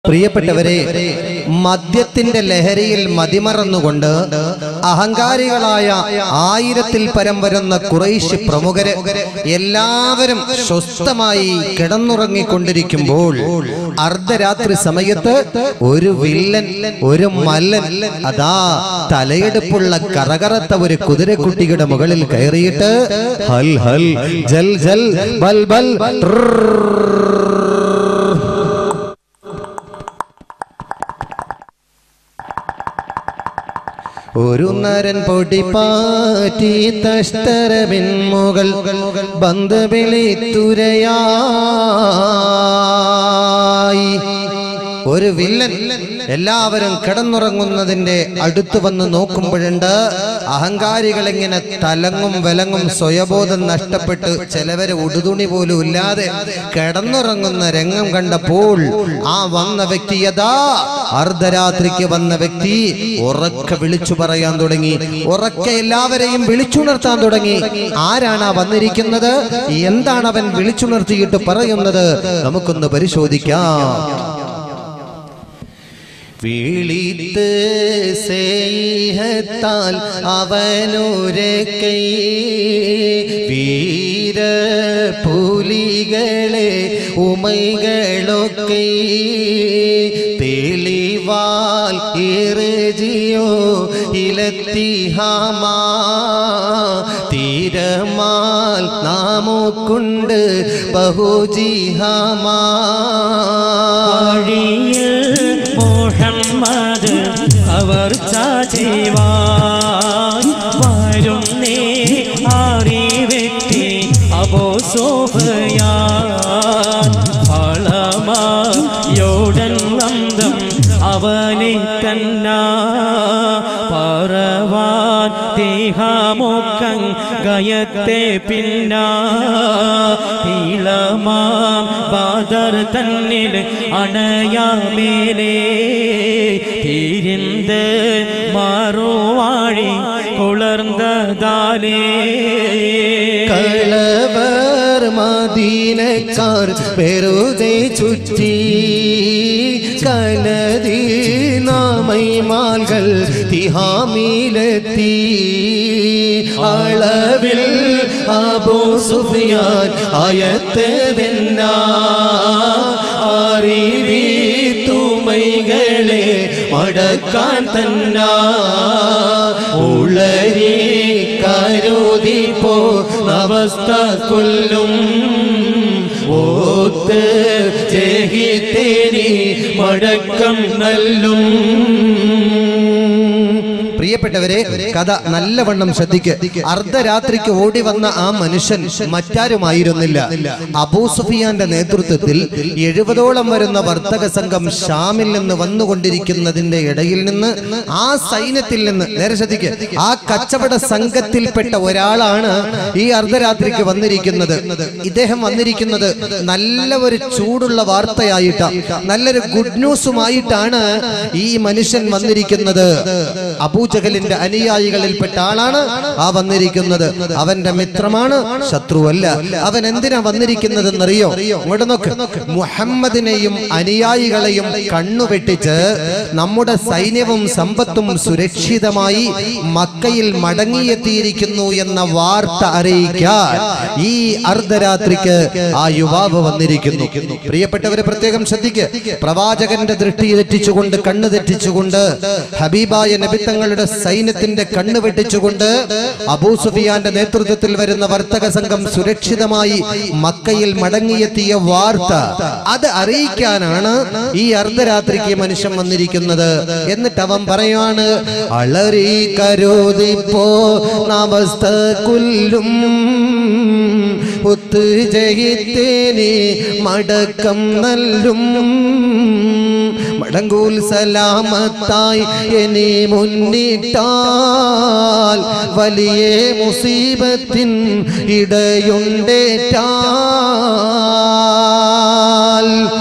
പ്രിയപ്പെട്ടവരെ മദ്യത്തിന്റെ ലഹരിയിൽ മതിമറന്നുകൊണ്ട് അഹങ്കാരികളായ ആയിരത്തിൽ പരം വരുന്ന കുറേശ്ശി പ്രമുഖര് എല്ലാവരും സ്വസ്ഥമായി കിടന്നുറങ്ങിക്കൊണ്ടിരിക്കുമ്പോൾ അർദ്ധരാത്രി സമയത്ത് ഒരു വില്ലൻ ഒരു മല്ലൻ അതാ തലയെടുപ്പുള്ള കറകറത്ത ഒരു കുതിരക്കുട്ടിയുടെ മുകളിൽ കയറിയിട്ട് ഹൽ ഹൽ ജൽ ജൽ ബൽ ബൽ ഒരു നരൻ പൊടി പാറ്റി തഷ്ടരമിൻ മുകൾ ബന്ധവിളി തുരയായി ഒരു വില്ലൻ എല്ലാവരും കിടന്നുറങ്ങുന്നതിന്റെ അടുത്ത് വന്ന് നോക്കുമ്പോഴുണ്ട് അഹങ്കാരികൾ ഇങ്ങനെ തലങ്ങും വിലങ്ങും സ്വയബോധം നഷ്ടപ്പെട്ട് ചിലവര് ഉടുതുണി പോലും ഇല്ലാതെ കിടന്നുറങ്ങുന്ന രംഗം കണ്ടപ്പോൾ ആ വന്ന വ്യക്തി യഥാ അർദ്ധരാത്രിക്ക് വന്ന വ്യക്തി ഉറക്കെ വിളിച്ചു പറയാൻ തുടങ്ങി ഉറക്കെ എല്ലാവരെയും വിളിച്ചുണർത്താൻ തുടങ്ങി ആരാണ് ആ വന്നിരിക്കുന്നത് എന്താണ് അവൻ വിളിച്ചുണർത്തിയിട്ട് പറയുന്നത് നമുക്കൊന്ന് പരിശോധിക്കാം വിളിത്ത് സ്നേഹത്താൽ അവനൊരക്കൈ വീര പുലികളെ ഉമൈകളൊക്കെ തെളിവാൽ ഇറജിയോ ഇലത്തിഹാമാ തീരമാൽ നാമോക്കുണ്ട് ബഹുജിഹമാ വഴിയിൽ മുഹമ്മദ് അവർ ചാചിവാൻ വരുന്നേ ആറി വ്യക്തി അബോ സോഫയാൻ ഫളമായോടൻ വന്തം അവനെ കന്ന പറവാൻ ദേഹമൊക്കൻ ഗയത്തെ പിന്ന ഇളമാം ബാദർ തന്നിൽ അണയാമേലേ തിരിന്ത് മാറുവാഴി കുളർന്നതാലേ കളവർ മദീനക്കാർ വെറുതെ ചുറ്റി കലതി നാമൈമാൽകൾ തിഹാമിലെത്തി അളവിൽ അബൂ സുഫിയാൻ ആയത്തതെന്ന അറിവി തുമൈകളെ മടക്കാൻ തന്ന ഉളരി കരുതിപ്പോ അവസ്ഥ കൊല്ലും ഓത്ത് ജഹിത്തേനി മടക്കം നല്ലും പ്രിയപ്പെട്ടവരെ കഥ നല്ലവണ്ണം ശ്രദ്ധിക്ക് അർദ്ധരാത്രിക്ക് ഓടി വന്ന ആ മനുഷ്യൻ മറ്റാരുമായിരുന്നില്ല അബൂ സുഫിയാന്റെ നേതൃത്വത്തിൽ എഴുപതോളം വരുന്ന വർത്തക സംഘം ഷാമിൽ നിന്ന് വന്നുകൊണ്ടിരിക്കുന്നതിന്റെ ഇടയിൽ നിന്ന് ആ സൈന്യത്തിൽ നിന്ന് നേരെ ശ്രദ്ധിക്ക് ആ കച്ചവട സംഘത്തിൽപ്പെട്ട ഒരാളാണ് ഈ അർദ്ധരാത്രിക്ക് വന്നിരിക്കുന്നത് ഇദ്ദേഹം വന്നിരിക്കുന്നത് നല്ല ഒരു ചൂടുള്ള വാർത്തയായിട്ടാണ് നല്ലൊരു ഗുഡ് ന്യൂസുമായിട്ടാണ് ഈ മനുഷ്യൻ വന്നിരിക്കുന്നത് അബൂജഹലിന്റെ അനുയായികളിൽപ്പെട്ട ആളാണ് ആ വന്നിരിക്കുന്നത് അവന്റെ മിത്രമാണ് ശത്രുവല്ല അവൻ എന്തിനാ വന്നിരിക്കുന്നതെന്നറിയോ ഇങ്ങോട്ട് നോക്ക് മുഹമ്മദിനെയും അനുയായികളെയും കണ്ണുവെട്ടിച്ച് നമ്മുടെ സൈന്യവും സമ്പത്തും സുരക്ഷിതമായി മക്കയിൽ മടങ്ങിയെത്തിയിരിക്കുന്നു എന്ന വാർത്ത അറിയിക്കാൻ ഈ അർദ്ധരാത്രിക്ക് ആ യുവാവ് വന്നിരിക്കുന്നു പ്രിയപ്പെട്ടവരെ പ്രത്യേകം ശ്രദ്ധിക്ക് പ്രവാചകന്റെ ദൃഷ്ടി തെറ്റിച്ചുകൊണ്ട് കണ്ണ് തെറ്റിച്ചുകൊണ്ട് ഹബീബായ നബിത്തങ്ങളുടെ സൈന്യത്തിന്റെ കണ്ണ് വെട്ടിച്ചുകൊണ്ട് അബൂ സുഫിയാന്റെ നേതൃത്വത്തിൽ വരുന്ന വർത്തക സംഘം സുരക്ഷിതമായി മക്കയിൽ മടങ്ങിയെത്തിയ വാർത്ത അത് അറിയിക്കാനാണ് ഈ അർദ്ധരാത്രിക്ക് മനുഷ്യൻ വന്നിരിക്കുന്നത് എന്നിട്ട് അവൻ പറയാണ് അളറി കരോതിപ്പോ അവസ്ഥ കൊല്ലും ഒത്ത് ജയിത്തേനെ മടക്കം നല്ലും മടങ്ങൂൽ സലാമത്തായി എന്നെ മുന്നിട്ടാൽ വലിയ മുസീബത്തിൻ ഇടയുണ്ടേറ്റാൽ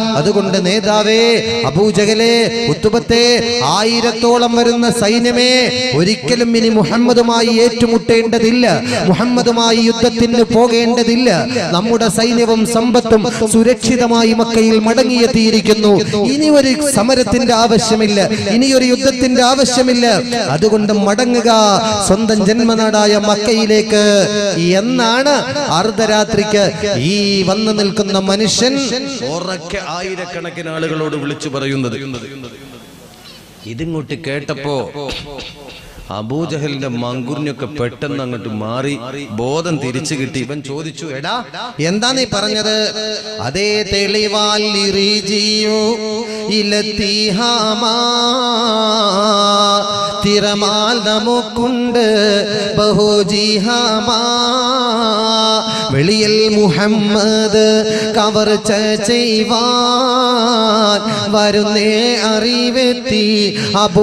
അതുകൊണ്ട് നേതാവേ അബൂജഹലെ ഉത്തുബത്തെ ആയിരത്തോളം വരുന്ന സൈന്യമേ ഒരിക്കലും ഇനി മുഹമ്മദുമായി ഏറ്റുമുട്ടേണ്ടതില്ല മുഹമ്മദുമായി യുദ്ധത്തിന് പോകേണ്ടതില്ല നമ്മുടെ സൈന്യവും സമ്പത്തും സുരക്ഷിതമായി മക്കയിൽ മടങ്ങിയെത്തിയിരിക്കുന്നു ഇനി ഒരു സമരത്തിന്റെ ആവശ്യമില്ല ഇനി ഒരു യുദ്ധത്തിന്റെ ആവശ്യമില്ല അതുകൊണ്ട് മടങ്ങുക സ്വന്തം ജന്മനാടായ മക്കയിലേക്ക് എന്നാണ് അർദ്ധരാത്രിക്ക് ഈ വന്നു നിൽക്കുന്ന മനുഷ്യൻ ഉറക്കെ ആയിരക്കണക്കിന് ആളുകളോട് വിളിച്ചു പറയുന്നത് ഇതിങ്ങോട്ട് കേട്ടപ്പോ അബൂജഹലിന്റെ മങ്കുറിഞ്ഞൊക്കെ പെട്ടെന്ന് അങ്ങോട്ട് മാറി ബോധം തിരിച്ചു കിട്ടി ഇവൻ ചോദിച്ചു എടാ എന്താ നീ പറഞ്ഞത് അതേ തെളിവാൽ ഇറിജിയോ ഇലത്തിഹാമാ തിരമാൽ നമുക്കുണ്ട് ബഹുജിഹാമാ വെളിയിൽ മുഹമ്മദ് കവർച്ച ചെയ്യുവാൻ വരുന്നേ അറിവെത്തി അബൂ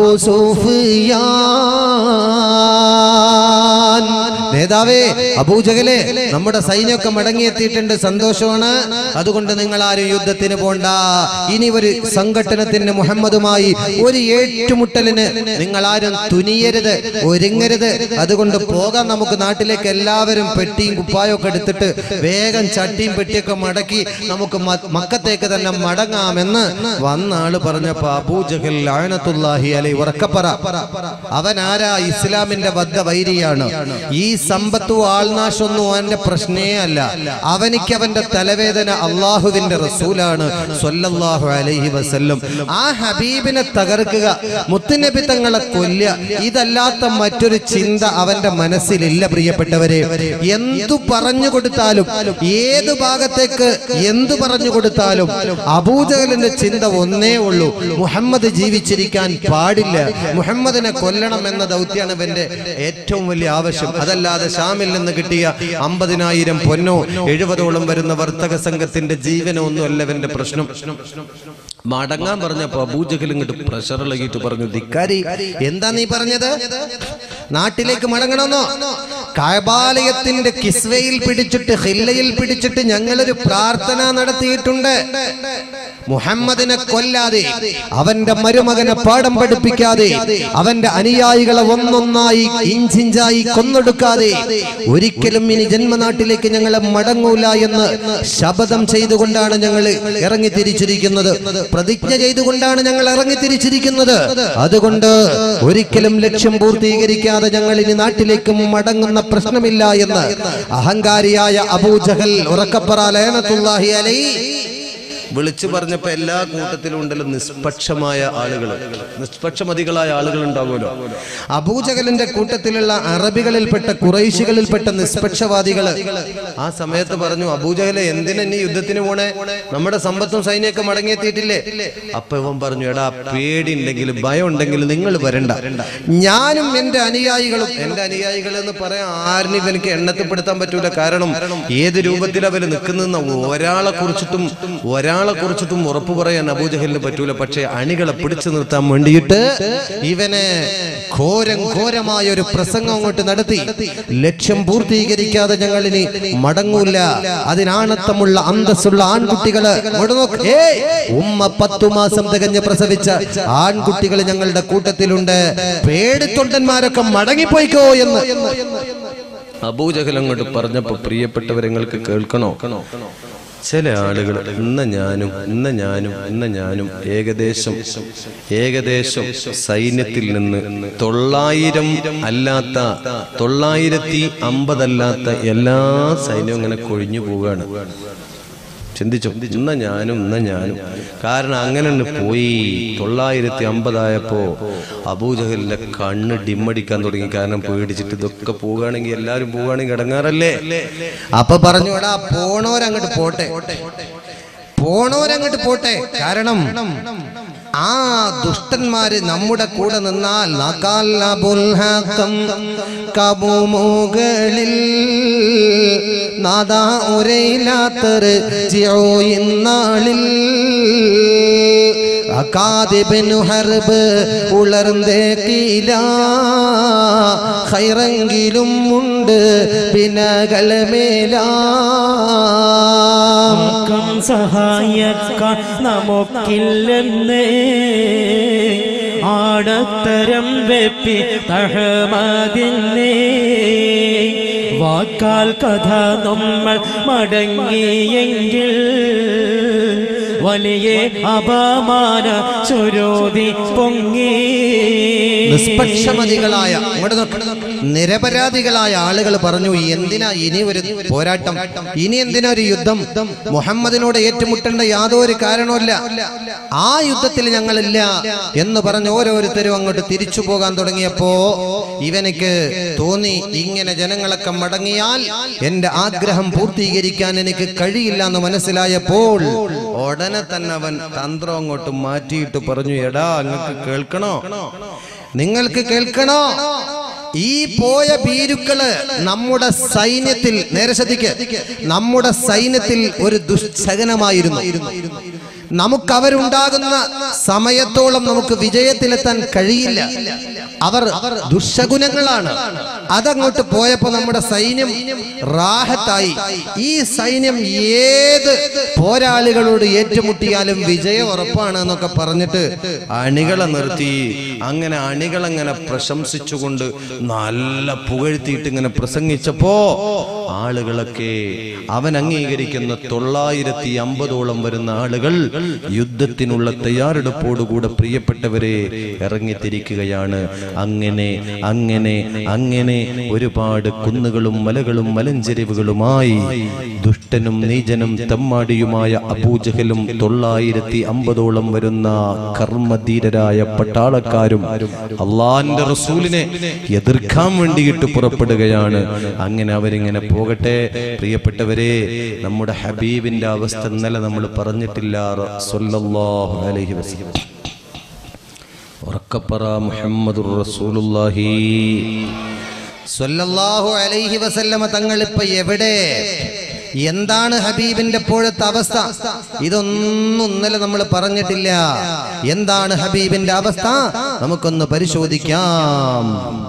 സൂഫിയാൻ നേതാവേ അബൂജഹലെ നമ്മുടെ സൈന്യമൊക്കെ മടങ്ങിയെത്തിയിട്ടുണ്ട് സന്തോഷമാണ് അതുകൊണ്ട് നിങ്ങൾ ആരും യുദ്ധത്തിന് പോണ്ട ഇനി ഒരു സംഘട്ടനത്തിന് മുഹമ്മദുമായി ഒരു ഏറ്റുമുട്ടലിന് നിങ്ങൾ ആരും തുനിയരുത് ഒരുങ്ങരുത് അതുകൊണ്ട് പോകാൻ നമുക്ക് നാട്ടിലേക്ക് എല്ലാവരും പെട്ടിയും കുപ്പായൊക്കെ എടുത്തിട്ട് വേഗം ചട്ടിയും പെട്ടിയൊക്കെ മടക്കി നമുക്ക് മ- മക്കത്തേക്ക് തന്നെ മടങ്ങാമെന്ന് വന്ന ആള് പറഞ്ഞപ്പോ അബൂജഹൽ ആനത്തുല്ലാഹി അലൈ ഉറക്കപ്പറ അവൻ ആരാ ഇസ്ലാമിന്റെ ബദ്ധ വൈരിയാണ് ഈ സമ്പത്തും ആൾനാശൊന്നും അവന്റെ പ്രശ്നേ അല്ല അവനിക്ക് അവന്റെ തലവേദന അള്ളാഹുവിന്റെ റസൂലാണ് സ്വല്ലല്ലാഹു അലൈഹി വസല്ലം ആ ഹബീബിനെ തകർക്കുക മുത്തുനബി തങ്ങളെ കൊല്ലുക ഇതല്ലാത്ത മറ്റൊരു ചിന്ത അവന്റെ മനസ്സിലില്ല പ്രിയപ്പെട്ടവരെ എന്തു പറഞ്ഞു കൊടുത്താലും ഏത് ഭാഗത്തേക്ക് എന്തു പറഞ്ഞു കൊടുത്താലും അബൂജഹലിന്റെ ചിന്ത ഒന്നേ ഉള്ളൂ മുഹമ്മദ് ജീവിച്ചിരിക്കാൻ പാടില്ല മുഹമ്മദിനെ കൊല്ലണം എന്ന ദൗത്യമാണ് ഇവന്റെ ഏറ്റവും വലിയ ആവശ്യം അതല്ലാതെ ഷാമിൽ നിന്ന് കിട്ടിയ അമ്പതിനായിരം പൊന്നോ എഴുപതോളം വരുന്ന വർത്തക സംഘത്തിന്റെ ജീവനോ ഒന്നും അല്ല ഇവന്റെ പ്രശ്നം മടങ്ങാൻ പറഞ്ഞപ്പോ അബൂജഹൽ ഇങ്ങോട്ട് പ്രഷർ ഇളകിയിട്ട് പറഞ്ഞു ധിക്കാരി എന്താ നീ പറഞ്ഞത് നാട്ടിലേക്ക് മടങ്ങണമെന്നോ കായബാലയത്തിന്റെ കിസ്വയിൽ പിടിച്ചിട്ട് ഹില്ലയിൽ പിടിച്ചിട്ട് ഞങ്ങളൊരു പ്രാർത്ഥന നടത്തിയിട്ടുണ്ട് മുഹമ്മദിനെ കൊല്ലാതെ അവന്റെ മരുമകനെ പാഠം പഠിപ്പിക്കാതെ അവന്റെ അനുയായികളെ ഒന്നൊന്നായി ഇഞ്ചിഞ്ചായി കൊന്നൊടുക്കാതെ ഒരിക്കലും ഇനി ജന്മനാട്ടിലേക്ക് ഞങ്ങളെ മടങ്ങൂല എന്ന് ശപഥം ചെയ്തുകൊണ്ടാണ് ഞങ്ങൾ ഇറങ്ങി തിരിച്ചിരിക്കുന്നത് പ്രതിജ്ഞ ചെയ്തുകൊണ്ടാണ് ഞങ്ങൾ ഇറങ്ങി തിരിച്ചിരിക്കുന്നത് അതുകൊണ്ട് ഒരിക്കലും ലക്ഷ്യം പൂർത്തീകരിക്കാതെ ഞങ്ങൾ ഇനി നാട്ടിലേക്ക് മടങ്ങുന്ന പ്രശ്നമില്ല എന്ന് അഹങ്കാരിയായ അബൂജഹൽ ഉറക്കപ്പറ ലയനത്തുല്ലാഹി അലൈ വിളിച്ചു പറഞ്ഞപ്പോ എല്ലാ കൂട്ടത്തിലും ഉണ്ടല്ലോ നിഷ്പക്ഷമായ ആളുകൾ നിഷ്പക്ഷമതികളായ ആളുകൾ ഉണ്ടാവുമല്ലോ അബൂജഹലിന്റെ കൂട്ടത്തിലുള്ള അറബികളിൽപ്പെട്ട കുറൈശികളിൽപ്പെട്ട നിഷ്പക്ഷവാദികള് ആ സമയത്ത് പറഞ്ഞു അബൂജഹലെ എന്തിനാ നീ യുദ്ധത്തിന് പോണേ നമ്മുടെ സമ്പത്തും സൈന്യമൊക്കെ മടങ്ങിയെത്തിയിട്ടില്ലേ അപ്പൊ ഇവൻ പറഞ്ഞു എടാ പേടി ഉണ്ടെങ്കിൽ ഭയം ഉണ്ടെങ്കിൽ നിങ്ങൾ വരണ്ട ഞാനും എന്റെ അനുയായികളും എന്റെ അനുയായികൾ എന്ന് പറയാൻ ആരിനും ഇവനിക്ക് എണ്ണത്തിൽപ്പെടുത്താൻ പറ്റൂല കാരണം ഏത് രൂപത്തിൽ അവര് നിൽക്കുന്ന ഒരാളെ കുറിച്ചിട്ടും ഒരാളെ കുറിച്ചിട്ടും ഉറപ്പ് പറയാൻ അബൂജഹലിന് പറ്റൂല പക്ഷേ അണികളെ പിടിച്ചു നിർത്താൻ വേണ്ടിയിട്ട് ഇവന് ഘോരം ഘോരമായ ഒരു പ്രസംഗം അങ്ങോട്ട് നടത്തി ലക്ഷ്യം പൂർത്തീകരിക്കാതെ ഞങ്ങൾ ഇനി മടങ്ങൂല അതിനാണത്തമുള്ള അന്തസ്സുള്ള ആൺകുട്ടികള് ഇങ്ങോട്ട് നോക്ക്. ഏയ്! ഉമ്മ പത്തു മാസം തികഞ്ഞ് പ്രസവിച്ച ആൺകുട്ടികൾ ഞങ്ങളുടെ കൂട്ടത്തിലുണ്ട് പേടിത്തൊണ്ടന്മാരൊക്കെ മടങ്ങിപ്പോയിക്കോ എന്ന് അബൂജഹൽ അങ്ങോട്ട് പറഞ്ഞപ്പോ പ്രിയപ്പെട്ടവരെങ്ങൾക്ക് കേൾക്കണോ ചില ആളുകൾ ഇന്ന ഞാനും ഇന്ന ഞാനും ഇന്ന ഞാനും ഏകദേശം ഏകദേശം സൈന്യത്തിൽ നിന്ന് തൊള്ളായിരം അല്ലാത്ത തൊള്ളായിരത്തി അമ്പതല്ലാത്ത എല്ലാ സൈന്യവും ഇങ്ങനെ കൊഴിഞ്ഞു പോവുകയാണ് ചിന്തിച്ചു ഇന്ന ഞാനും ഇന്ന ഞാനും കാരണം അങ്ങനെ ഒന്ന് പോയി തൊള്ളായിരത്തി അമ്പതായപ്പോ അബൂജഹലിന്റെ കണ്ണ് ഡിമ്മടിക്കാൻ തുടങ്ങി കാരണം പേടിച്ചിട്ട് ഇതൊക്കെ പോവുകയാണെങ്കിൽ എല്ലാരും പോവുകയാണെങ്കിൽ ഇടങ്ങാറല്ലേ അപ്പൊ പറഞ്ഞു എടാ പോണോരങ്ങോട്ട് പോട്ടെ പോണോരങ്ങോട്ട് പോട്ടെ കാരണം ആ ദുഷ്ടന്മാര് നമ്മുടെ കൂടെ നിന്നാൽ നഖാൽ അബുൽ ഹക്കം കബുമുകളിൽ നാദാ ഒരേലാത്തറ് ജിയോ ഇന്നാളിൽ അകാദിബിനു ഹർബ് ഉളർന്നേ കീല ഹൈറെങ്കിലും ഉണ്ട് പിന്നകളമേലാ ആക്കം സഹായക്കാൻ നമുക്കില്ലെന്ന് ആടത്തരം വെപ്പി തഹമതിന്നേ വാക്കാൽ കഥ നമ്മൾ മടങ്ങിയെങ്കിൽ വലിയ അപമാന ചുരോതി പൊങ്ങി നിഷ്പക്ഷമതികളായ ഇങ്ങോട്ട് നോക്ക്. നിരപരാധികളായ ആളുകൾ പറഞ്ഞു എന്തിനാ ഇനി ഒരു പോരാട്ടം ഇനി എന്തിനാ ഒരു യുദ്ധം മുഹമ്മദിനോട് ഏറ്റുമുട്ടേണ്ട യാതൊരു കാരണവുമില്ല ആ യുദ്ധത്തിൽ ഞങ്ങളില്ല എന്ന് പറഞ്ഞ് ഓരോരുത്തരും അങ്ങോട്ട് തിരിച്ചു പോകാൻ തുടങ്ങിയപ്പോ ഇവനിക്ക് തോന്നി ഇങ്ങനെ ജനങ്ങളൊക്കെ മടങ്ങിയാൽ എന്റെ ആഗ്രഹം പൂർത്തീകരിക്കാൻ എനിക്ക് കഴിയില്ല എന്ന് മനസ്സിലായപ്പോൾ ഉടനെ തന്നെ അവൻ തന്ത്രം അങ്ങോട്ട് മാറ്റിയിട്ട് പറഞ്ഞു എടാ അങ്ങക്ക് കേൾക്കണോ നിങ്ങൾക്ക് കേൾക്കണോ ഈ പോയ ഭീരുക്കള് നമ്മുടെ സൈന്യത്തിൽ നേരെ ശ്രദ്ധിക്ക് നമ്മുടെ സൈന്യത്തിൽ ഒരു ദുശകനമായിരുന്നു നമുക്ക് അവരുണ്ടാകുന്ന സമയത്തോളം നമുക്ക് വിജയത്തിലെത്താൻ കഴിയില്ല അവർ ദുശകുനങ്ങളാണ് അതങ്ങോട്ട് പോയപ്പോ നമ്മുടെ സൈന്യം റാഹത്തായി ഈ സൈന്യം ഏത് പോരാളികളോട് ഏറ്റുമുട്ടിയാലും വിജയം ഉറപ്പാണ് എന്നൊക്കെ പറഞ്ഞിട്ട് അണികളെ നിർത്തി അങ്ങനെ അണികളങ്ങനെ പ്രശംസിച്ചുകൊണ്ട് നല്ല പുകഴ്ത്തിയിട്ട് ഇങ്ങനെ പ്രസംഗിച്ചപ്പോ ആളുകളൊക്കെ അവൻ അംഗീകരിക്കുന്ന തൊള്ളായിരത്തി അമ്പതോളം വരുന്ന ആളുകൾ യുദ്ധത്തിനുള്ള തയ്യാറെടുപ്പോടുകൂടെ പ്രിയപ്പെട്ടവരെ ഇറങ്ങിത്തിരിക്കുകയാണ് അങ്ങനെ അങ്ങനെ അങ്ങനെ ഒരുപാട് കുന്നുകളും മലകളും മലഞ്ചെരിവുകളുമായി ദുഷ്ടനും നീചനും തെമ്മാടിയുമായ അബൂജഹലും തൊള്ളായിരത്തി അമ്പതോളം വരുന്ന കർമ്മധീരരായ പട്ടാളക്കാരും അള്ളാന്റെ റസൂലിനെ എതിർക്കാൻ വേണ്ടിയിട്ട് പുറപ്പെടുകയാണ് അങ്ങനെ അവരിങ്ങനെ പോകട്ടെ പ്രിയപ്പെട്ടവരെ നമ്മുടെ ഹബീബിന്റെ അവസ്ഥ ഇന്നലെ നമ്മൾ പറഞ്ഞിട്ടില്ല സ്വല്ലല്ലാഹു അലൈഹി വസല്ലം ഉറക്കപ്പറ മുഹമ്മദുർ റസൂലുള്ളാഹി സ്വല്ലല്ലാഹു അലൈഹി വസല്ലമ തങ്ങൾ ഇപ്പൊ എവിടെ എന്താണ് ഹബീബിന്റെ ഇപ്പോഴത്തെ അവസ്ഥ ഇതൊന്നും ഇന്നലെ നമ്മൾ പറഞ്ഞിട്ടില്ല എന്താണ് ഹബീബിന്റെ അവസ്ഥ നമുക്കൊന്ന് പരിശോധിക്കാം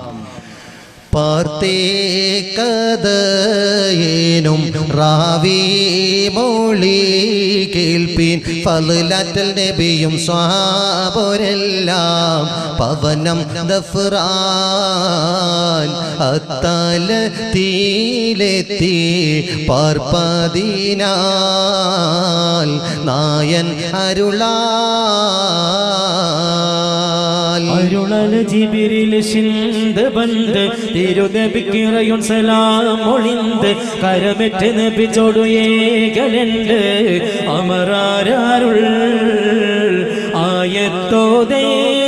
പാർത്തേക്കതയേനും റാവി മോളി കേൾപ്പീൻ ഫലാറ്റൽ നബിയും സ്വാപൊരെല്ലാം പവനം ദഫ്രാൻ അത്താല തീലെത്തി പാർപ്പതിനാൽ നായൻ അരുളാൽ അരുളൽ ജിബിരിൽ ശിന്ത് ബന്ദ് തിരുനബിക്കിറയും സലാം ഒളിന്ത് കരമെറ്റ് നബിച്ചോടു ഏകലുണ്ട് അമരാരുൾ ആയത്തോതേ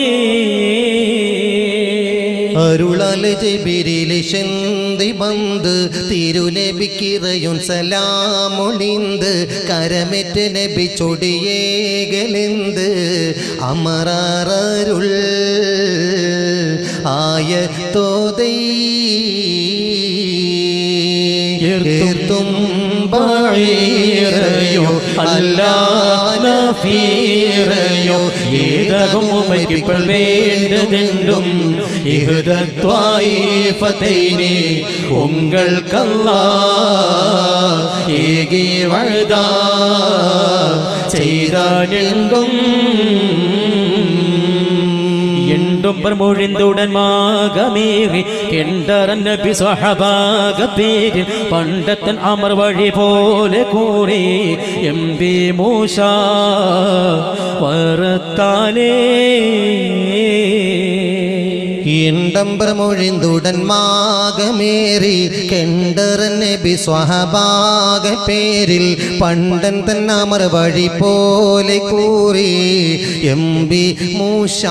അരുളൽ ജബിരിൽ ശന്തി ബന്ദ് തിരുനബിക്കിറയും സലാമൊളിന്ത് കരമെറ്റ് നബി ചൊടിയേകലെന്ത് അമരരുൾ ആയ തോതൈ ഏർത്തും ബാഴീറയോ അല്ലാഫീറയോ ഏതകം ഉമയ്ക്കിപ്പോൾ വേണ്ടതെന്തും ഇഹുദത്വായിഫതൈനി ഉങ്ങൾക്കല്ലാ ഏകി വഴുതാ ചെയ്താനെങ്കും എണ്ടും പ്രമൊഴിന്തുടൻ മാകമേറി കെണ്ടറൻ നബി സ്വഹബാക പേരിൽ പണ്ടത്തൻ അമർ വഴി പോലെ കൂടി എം ബി മൂഷ വറത്താലേ ഇണ്ടംബ്രമൊഴിന്തുടൻ മാകമേറി കെണ്ടർ നബി സ്വഹബാക പേരിൽ പണ്ടൻ തന്നാമർ വഴി പോലെ കൂറി എംബി മൂഷ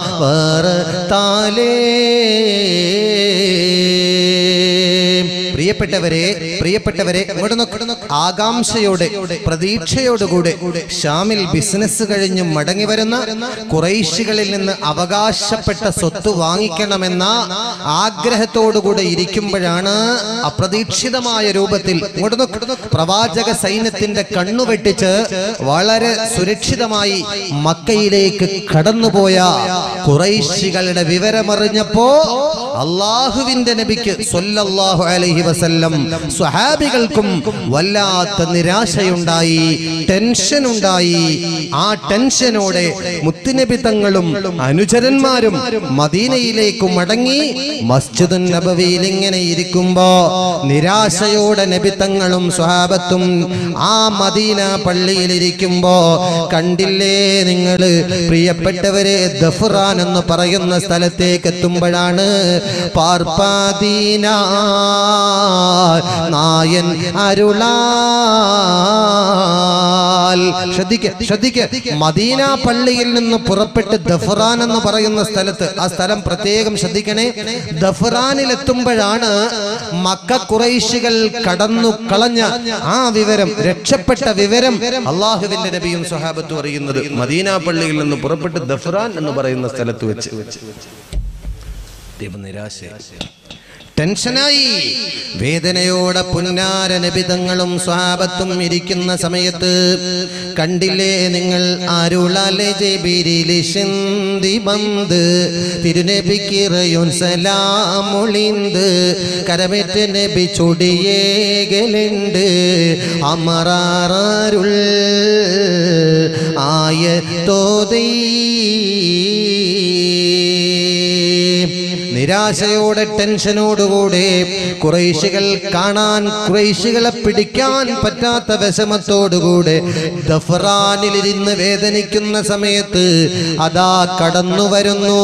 വറത്താലേ പ്രിയപ്പെട്ട പ്രിയപ്പെട്ടവരെ പ്രിയപ്പെട്ടവരെ ഇങ്ങോട്ട് നോക്ക്. ആകാംക്ഷയോടെ പ്രതീക്ഷയോടുകൂടെ ഷാമിൽ ബിസിനസ് കഴിഞ്ഞ് മടങ്ങി വരുന്ന കുറൈശികളിൽ നിന്ന് അവകാശപ്പെട്ട സ്വത്ത് വാങ്ങിക്കണമെന്ന ആഗ്രഹത്തോടുകൂടെ ഇരിക്കുമ്പോഴാണ് അപ്രതീക്ഷിതമായ രൂപത്തിൽ ഇങ്ങോട്ട് നോക്ക്. പ്രവാചക സൈന്യത്തിന്റെ കണ്ണു വെട്ടിച്ച് വളരെ സുരക്ഷിതമായി മക്കയിലേക്ക് കടന്നുപോയ കുറൈശികളുടെ വിവരമറിഞ്ഞപ്പോ അള്ളാഹുവിന്റെ നബിക്ക് സ്വല്ലല്ലാഹു അലൈഹി വസല്ലം സ്വഹാബികൾക്കും വല്ലാത്ത നിരാശയുണ്ടായി ടെൻഷൻ ഉണ്ടായി ആ ടെൻഷനോടെ മുത്തുനബി തങ്ങളും അനുചരന്മാരും മദീനയിലേക്ക് മടങ്ങി മസ്ജിദുൻ നബവിയിൽ ഇങ്ങനെ ഇരിക്കുമ്പോ നിരാശയോടെ നബി തങ്ങളും സ്വഹാബത്തും ആ മദീന പള്ളിയിൽ ഇരിക്കുമ്പോ കണ്ടില്ലേ നിങ്ങൾ പ്രിയപ്പെട്ടവരെ ദഫ്റാൻ എന്ന് പറയുന്ന സ്ഥലത്തേക്ക് എത്തുമ്പോഴാണ് പാർപ്പാദീന നായൻ അരുളാൽ ശ്രദ്ധിക്ക ശ്രദ്ധിക്ക മദീന പള്ളിയിൽ നിന്ന് പുറപ്പെട്ട് ദഫ്റാൻ എന്ന് പറയുന്ന സ്ഥലത്ത് ആ സ്ഥലം പ്രത്യേകം ശ്രദ്ധിക്കണേ ദഫ്റാനിൽ എത്തുമ്പോഴാണ് മക്ക കുറൈശികൾ കടന്നു കളഞ്ഞ ആ വിവരം രക്ഷപ്പെട്ട വിവരം അള്ളാഹുവിന്റെ നബിയും സ്വഹാബത്തും അറിയുന്നത് മദീന പള്ളിയിൽ നിന്ന് പുറപ്പെട്ട് ദഫ്റാൻ എന്ന് പറയുന്ന സ്ഥലത്ത് വെച്ച് ദൈവം നിരാശ ടെൻഷനായി വേദനയോടെ പുന്നാര നബിതങ്ങളും സ്വാപത്തും ഇരിക്കുന്ന സമയത്ത് കണ്ടില്ലേ നിങ്ങൾ അരുളാലെ ജബിരിലി ശിന്തി ബന്ത് തിരുനബിക്കിറയോൻ സലാമൊളിന്ത് കരമേറ്റ് നബി ചൊടിയേകലുണ്ട് അമറാറുൾ ആയ തോതീ നിരാശയോടെ ടെൻഷനോടുകൂടെ കുറേശികൾ കാണാൻ കുറേശികളെ പിടിക്കാൻ പറ്റാത്ത വിഷമത്തോടുകൂടെ ദഫ്റാനിലിരുന്ന് വേദനിക്കുന്ന സമയത്ത് അതാ കടന്നു വരുന്നു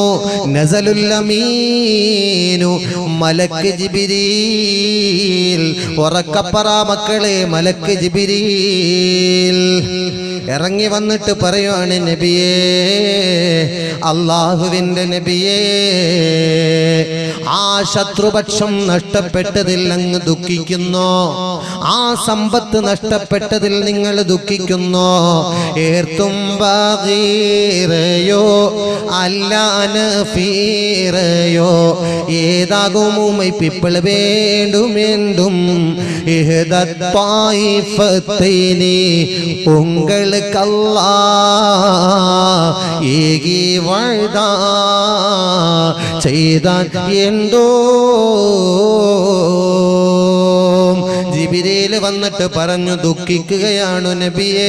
നസലുല്ലമീനു മലക്ക് ജിബിരീൽ ഉറക്കപ്പറ മക്കളെ മലക്ക് ജിബിരീൽ ഇറങ്ങി വന്നിട്ട് പറയുവാണ് നബിയേ അള്ളാഹുവിന്റെ നബിയേ ആ ശത്രുപക്ഷം നഷ്ടപ്പെട്ടതിൽ അങ്ങ് ദുഃഖിക്കുന്നു ആ സമ്പത്ത് നഷ്ടപ്പെട്ടതിൽ നിങ്ങൾ ദുഃഖിക്കുന്നു ഏർത്തും ബഗീറയോ അല്ലാനഫീറയോ ഏതാകുമുമൈ പിപ്പിൾ വേണ്ടുമെണ്ടും ഇഹദത്തായിഫത്തൈനി ഉങ്ങൾക്കല്ലാ ഏകി വഴുത ചെയ്താൻ എന്തോ ജിബിരേല് വന്നിട്ട് പറഞ്ഞു ദുഃഖിക്കുകയാണു നബിയേ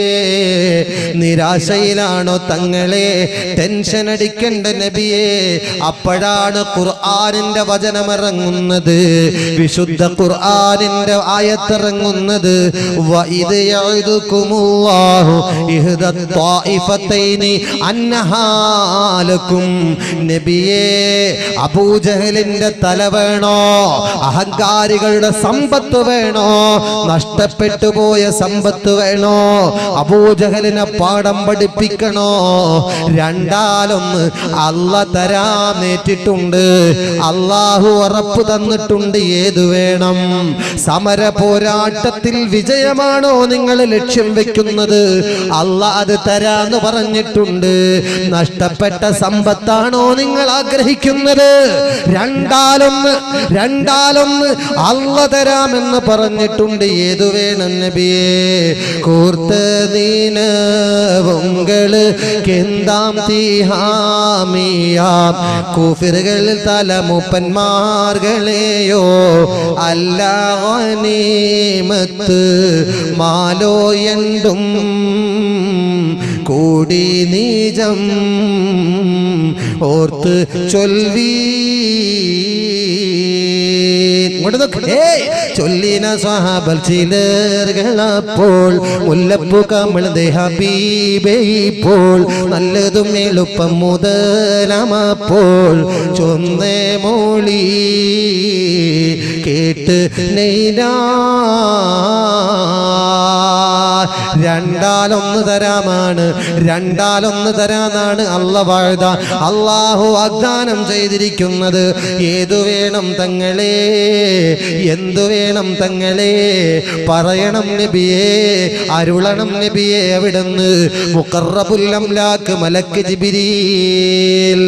നിരാശയിലാണോ തങ്ങളെ ടെൻഷൻ അടിക്കണ്ട നബിയേ അപ്പോഴാണ് ഖുർആനിന്റെ വചനമിറങ്ങുന്നത് വിശുദ്ധ ഖുർആനിന്റെ ആയത്തിറങ്ങുന്നത് വഇദ് യഅദുകുമുല്ലാഹു ഇഹ്ദ ത്വായിഫത്തൈനി അന്നഹാലക്കും നബിയേ അബൂജഹലിന്റെ തല വേണോ അഹങ്കാരികളുടെ സമ്പത്ത് വേണോ നഷ്ടപ്പെട്ടു പോയ സമ്പത്ത് വേണോ അബൂജഹലിനെ പാഠം പഠിപ്പിക്കണോ രണ്ടാലൊന്ന് അല്ല തരാൻ നേറ്റിട്ടുണ്ട് അള്ളാഹു ഉറപ്പ് തന്നിട്ടുണ്ട് ഏതു വേണം സമര പോരാട്ടത്തിൽ വിജയമാണോ നിങ്ങൾ ലക്ഷ്യം വെക്കുന്നത് അല്ല അത് തരാന്ന് പറഞ്ഞിട്ടുണ്ട് നഷ്ടപ്പെട്ട സമ്പത്താണോ നിങ്ങൾ ആഗ്രഹിക്കുന്നത് രണ്ടാലൊന്ന് രണ്ടാലൊന്ന് അല്ല തരാമെന്ന് പറഞ്ഞിട്ടുണ്ട് ഏതു വേണം നബിയേ കൂർത്ത ദീന ഉങ്ങള് കെന്താം തീഹാമിയാം കൂഫിറുകളിൽ തലമുപ്പന്മാർകളെയോ അല്ല ഗനീമത്ത് മാലോ എന്തും കൂടി നീജം ഓർത്ത് ചൊൽവീ ഇങ്ങോട്ട് നോക്ക്. ഏയ്! ചൊല്ലിന സ്വഹാബൽ ചിലറുകളപ്പോൾ മുല്ലപ്പു കമിഴ്ന്ന് ഹബീബേ ഇപ്പോൾ നല്ലതും എളുപ്പം മുതലമപ്പോൾ ചൊന്നേ മോളി കേട്ട് നെയ്നാ രണ്ടാലൊന്ന് തരാമാണ് രണ്ടാലൊന്ന് തരാന്നാണ് അല്ല വാഴ്ത അള്ളാഹു വാഗ്ദാനം ചെയ്തിരിക്കുന്നത് ഏതു വേണം തങ്ങളെ എന്തു വേണം തങ്ങളെ പറയണം നബിയേ അരുളണം നബിയെ അവിടുന്ന് മുക്കറബുല്ലംലാക്ക് മലക്ക് ജിബിരീൽ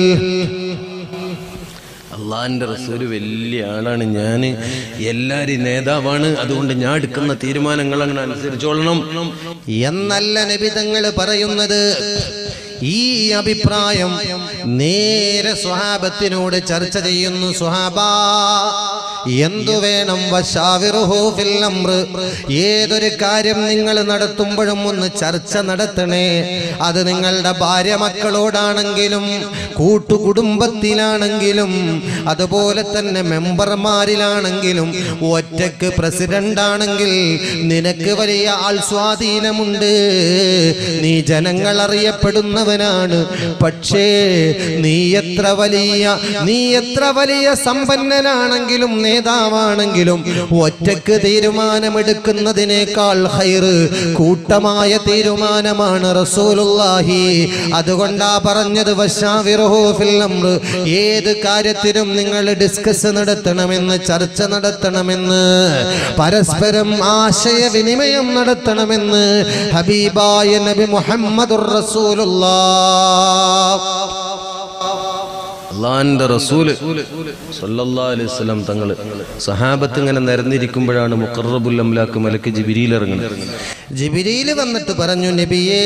അള്ളാഹിന്റെ റസൂല് വലിയ ആളാണ് ഞാൻ എല്ലാരും നേതാവാണ് അതുകൊണ്ട് ഞാൻ എടുക്കുന്ന തീരുമാനങ്ങൾ അങ്ങനെ അനുസരിച്ചോളണം എന്നല്ല നബി തങ്ങൾ പറയുന്നത് ഈ അഭിപ്രായം നേരെ സ്വഹാബത്തിനോട് ചർച്ച ചെയ്യുന്നു സ്വഹാബ എന്തു വേണം വശാവിറുഹു ഫിൽ അംറ്. ഏതൊരു കാര്യം നിങ്ങൾ നടത്തുമ്പോഴും ഒന്ന് ചർച്ച നടത്തണേ അത് നിങ്ങളുടെ ഭാര്യ മക്കളോടാണെങ്കിലും കൂട്ടുകുടുംബത്തിലാണെങ്കിലും അതുപോലെ തന്നെ മെമ്പർമാരിലാണെങ്കിലും ഒറ്റക്ക് പ്രസിഡന്റ് ആണെങ്കിൽ നിനക്ക് വലിയ ആൾ സ്വാധീനമുണ്ട് നീ ജനങ്ങൾ അറിയപ്പെടുന്നവനാണ് പക്ഷേ നീ എത്ര വലിയ നീ എത്ര വലിയ സമ്പന്നനാണെങ്കിലും നേതാവാണെങ്കിലും ഒറ്റക്ക് തീരുമാനമെടുക്കുന്നതിനേക്കാൾ ഹൈറ് കൂട്ടമായ തീരുമാനമാണ് റസൂലുള്ളാഹി അതുകൊണ്ടാ പറഞ്ഞത് വശാവിറുഹു ഫിൽ അംറ്. ഏത് കാര്യത്തിനും നിങ്ങൾ ഡിസ്കസ് നടത്തണമെന്ന് ചർച്ച നടത്തണമെന്ന് പരസ്പരം ആശയവിനിമയം നടത്തണമെന്ന് ഹബീബായ നബി മുഹമ്മദുർ റസൂലുള്ളാഹ് അള്ളാഹിന്റെ റസൂല് സല്ലല്ലാഹു അലൈഹി വസല്ലം തങ്ങള് സഹാബത്ത് ഇങ്ങനെ നിരന്നിരിക്കുമ്പോഴാണ് മുഖറബുൽ അംലാക്ക് മലക്ക് ജിബിരിയിൽ ഇറങ്ങുന്നത് ജിബിരിയിൽ വന്നിട്ട് പറഞ്ഞു നബിയേ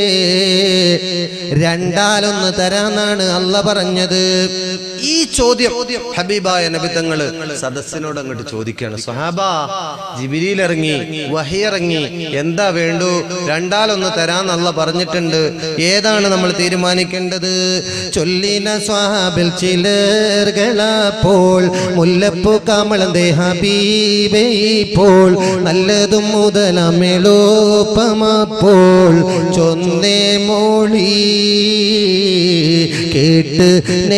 രണ്ടാലൊന്ന് തരാന്നാണ് അല്ല പറഞ്ഞത് ഈ ചോദ്യം ഹബീബായ നബി തങ്ങള് സദസ്സിനോട് അങ്ങോട്ട് ചോദിക്കുകയാണ് സ്വഹാബ ജിബിരിയിൽ ഇറങ്ങി വഹി ഇറങ്ങി എന്താ വേണ്ടു രണ്ടാലൊന്ന് തരാന്നല്ല പറഞ്ഞിട്ടുണ്ട് ഏതാണ് നമ്മൾ തീരുമാനിക്കേണ്ടത് ചൊല്ലിന സ്വാബിൽ ചിലർകളപ്പോൾ മുല്ലപ്പൂ കമളന്തേ ഹബീബേ ഇപ്പോൾ നല്ലതും മുതലമെളുപ്പമപ്പോൾ ചൊന്നേ മോളി കേട്ട്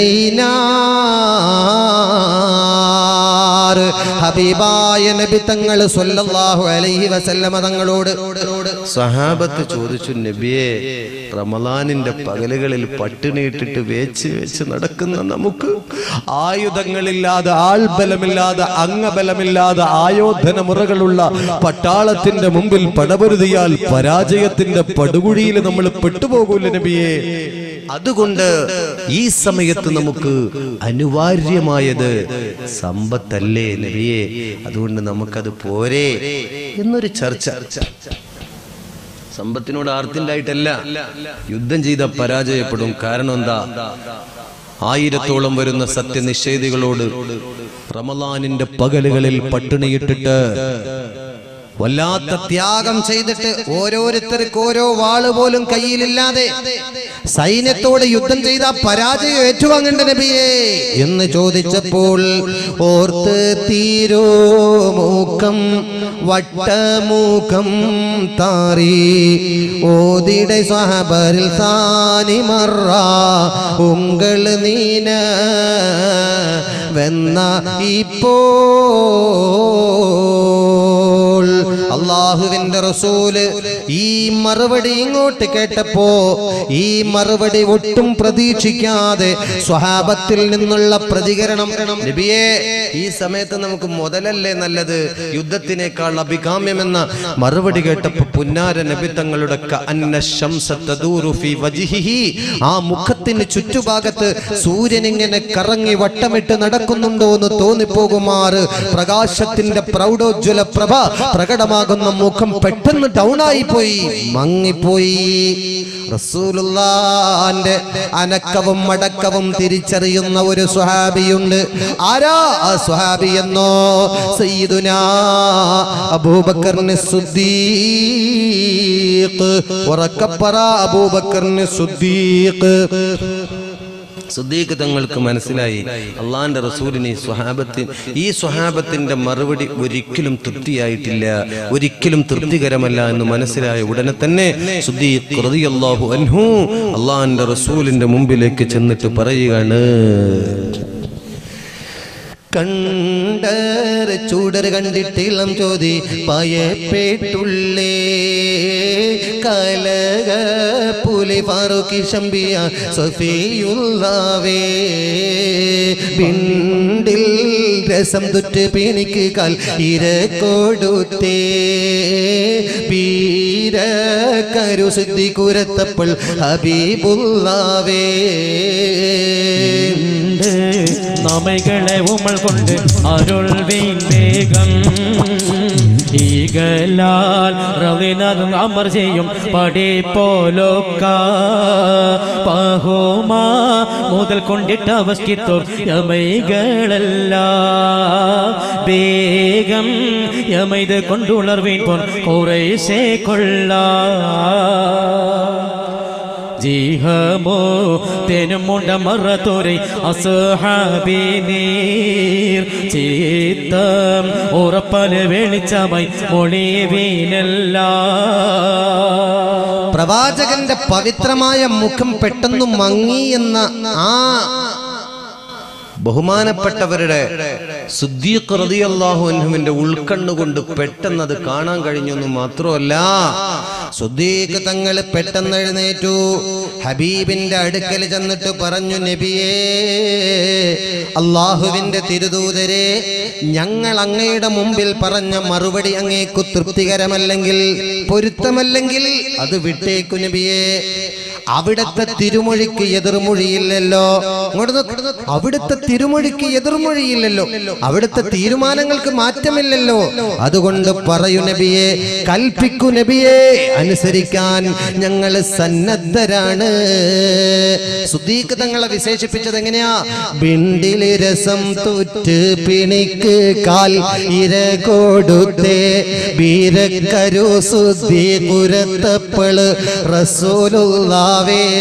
നെയ്നാർ ഹബീബായ നബി തങ്ങൾ സ്വല്ലല്ലാഹു അലൈഹി വസല്ലമ തങ്ങളോട് സഹാബത്ത് ചോദിച്ചു നബിയെ റമലാനിന്റെ പകലുകളിൽ പട്ടിണിയിട്ടിട്ട് വേച്ച് വേച്ച് നടക്കുന്ന നമുക്ക് ആയുധങ്ങളില്ലാതെ ആൾബലമില്ലാതെ അംഗബലമില്ലാതെ ആയോധന മുറകളുള്ള പട്ടാളത്തിന്റെ മുമ്പിൽ പടപൊരുതിയാൽ പരാജയത്തിന്റെ പടുകുഴിയിൽ നമ്മൾ പെട്ടുപോകൂല നബിയെ അതുകൊണ്ട് ഈ സമയത്ത് നമുക്ക് അനിവാര്യമായത് സമ്പത്തല്ലേ നബിയെ അതുകൊണ്ട് നമുക്കത് പോരെ എന്നൊരു ചർച്ച സമ്പത്തിനോട് ആർത്തിണ്ടായിട്ടല്ല യുദ്ധം ചെയ്ത പരാജയപ്പെടും കാരണം എന്താ ആയിരത്തോളം വരുന്ന സത്യനിഷേധികളോട് റമലാനിന്റെ പകലുകളിൽ പട്ടിണിയിട്ടിട്ട് വല്ലാത്ത ത്യാഗം ചെയ്തിട്ട് ഓരോരുത്തർക്ക് ഓരോ വാള് പോലും കയ്യിലില്ലാതെ സൈന്യത്തോട് യുദ്ധം ചെയ്ത പരാജയം ഏറ്റുവാങ്ങേണ്ട നബിയേ എന്ന് ചോദിച്ചപ്പോൾ ഓർത്ത് തീരോ മൂക്കം വട്ടമൂക്കം താറി ഓതിട സഹബരിൽ സാനി മറ ഉങ്കൾ നീന വെന്ന ഇപ്പോൾ അള്ളാഹുവിന്റെ റസൂല് ഈ മറുപടി ഇങ്ങോട്ട് കേട്ടപ്പോ ഈ മറുപടി ഒട്ടും പ്രതീക്ഷിക്കാതെ സ്വഹാബത്തിൽ നിന്നുള്ള പ്രതികരണം നബിയെ ഈ സമയത്ത് നമുക്ക് മുതലല്ലേ നല്ലത് യുദ്ധത്തിനേക്കാൾ അഭികാമ്യമെന്ന മറുപടി കേട്ടപ്പോ പുന്നാര നബി തങ്ങളുടെ കഅന്ന ശംസ തദൂറു ഫീ വജ്ഹിഹി. ആ മുഖത്തിന് ചുറ്റുഭാഗത്ത് സൂര്യൻ ഇങ്ങനെ കറങ്ങി വട്ടമിട്ട് നടക്കുന്നുണ്ടോ എന്ന് തോന്നിപ്പോകുമാറ് പ്രകാശത്തിന്റെ പ്രൗഢോജ്വല പ്രഭ പ്രകടമാകുന്ന മുഖം പെട്ടെന്ന് ഡൗൺ ആയി പോയി മങ്ങിപ്പോയി റസൂലുള്ളാന്റെ അനക്കവും മടക്കവും തിരിച്ചറിയുന്ന ഒരു സ്വഹാബിയുണ്ട് ആരാ ആ സ്വഹാബി എന്നോ സയ്യിദുനാ അബൂബക്കറിന് സുദ്ദീഖ് ഉറക്കപ്പറ അബൂബക്കറിന് സുദ്ദീഖ് സുദ്ദീഖ് തങ്ങൾക്ക് മനസ്സിലായി അള്ളാന്റെ റസൂലിന് ഈ സ്വഹാബത്തിൻ ഈ സ്വഹാബത്തിന്റെ മറുപടി ഒരിക്കലും തൃപ്തിയായിട്ടില്ല ഒരിക്കലും തൃപ്തികരമല്ല എന്ന് മനസ്സിലായ ഉടനെ തന്നെ സുദ്ദീഖ് റളിയല്ലാഹു അൻഹു അള്ളാന്റെ റസൂലിന്റെ മുമ്പിലേക്ക് ചെന്നിട്ട് പറയുകയാണ് കണ്ടർ ചൂടർ കണ്ടിട്ടിളം ചോതി ഭയപ്പെട്ടുള്ളേ കലക പുലി ഫാറൂഖി ശമ്പിയ സഫിയുള്ളവേ ബിണ്ടിൽ രസം തുറ്റ് പിണിക്ക് കാൽ ഇര കൊടുത്തേ വീര കരുശുദ്ധി കുരത്തപ്പോൾ ഹബീബുള്ളവേ ഉണ്ട് നമകളെ ഉമൾ കൊണ്ട് അരുൾ വീൻ വേഗം ഈകലാൽ റവിനതും അമർ ചെയ്യും പടിപ്പോലൊക്ക പഹോമാ മുതൽ കൊണ്ടിട്ട അവസ്ഥിത്തോർ യമൈകളല്ല വേഗം യമൈത് കൊണ്ടുളർവീൻ പോൻ കുറേശേ കൊള്ളാ ജീഹമോ തെനുമുണ്ട മറത്തുரை അസുഹാബി നീർ ചിത്തം ഉറപ്പല വെളിച്ചമായി മൊഴിവീനല്ല പ്രവാചകന്റെ പവിത്രമായ മുഖം പെട്ടെന്ന് മങ്ങി എന്ന ആ ബഹുമാനപ്പെട്ടവരുടെ സുദ്ദീഖ് റളിയല്ലാഹു അൻഹുവിന്റെ ഉൾക്കണ്ണുകൊണ്ട് പെട്ടെന്ന് അത് കാണാൻ കഴിഞ്ഞെന്ന് മാത്രമല്ല സുദ്ദീഖ് തങ്ങൾ പെട്ടെന്ന് എഴുന്നേറ്റു ഹബീബിന്റെ അടുക്കൽ ചെന്നിട്ട് പറഞ്ഞു നബിയേ അള്ളാഹുവിന്റെ തിരുദൂതരെ ഞങ്ങൾ അങ്ങയുടെ മുമ്പിൽ പറഞ്ഞ മറുപടി അങ്ങേക്കു തൃപ്തികരമല്ലെങ്കിൽ പൊരുത്തമല്ലെങ്കിൽ അത് വിട്ടേക്കു നബിയേ അവിടുത്തെ തിരുമൊഴിക്ക് എതിർമൊഴിയില്ലല്ലോ ഇങ്ങോട്ട് നോക്ക്. അവിടുത്തെ തിരുമൊഴിക്ക് എതിർമൊഴിയില്ലല്ലോ അവിടുത്തെ തീരുമാനങ്ങൾക്ക് മാറ്റമില്ലല്ലോ അതുകൊണ്ട് പറയൂ നബിയെ കൽപ്പിക്കു നബിയെ അനുസരിക്കാൻ ഞങ്ങൾ സന്നദ്ധരാണ് സുദ്ദീഖ് തങ്ങളെ വിശേഷിപ്പിച്ചത് എങ്ങനെയാ ബിണ്ടില് രസം തുറ്റ് പിണിക്ക് കാൽ ഇര കൊടുത്തേ വീരക്കരു സുദ്ദീ കുരത്തപ്പള് റസൂലുള്ളാവേ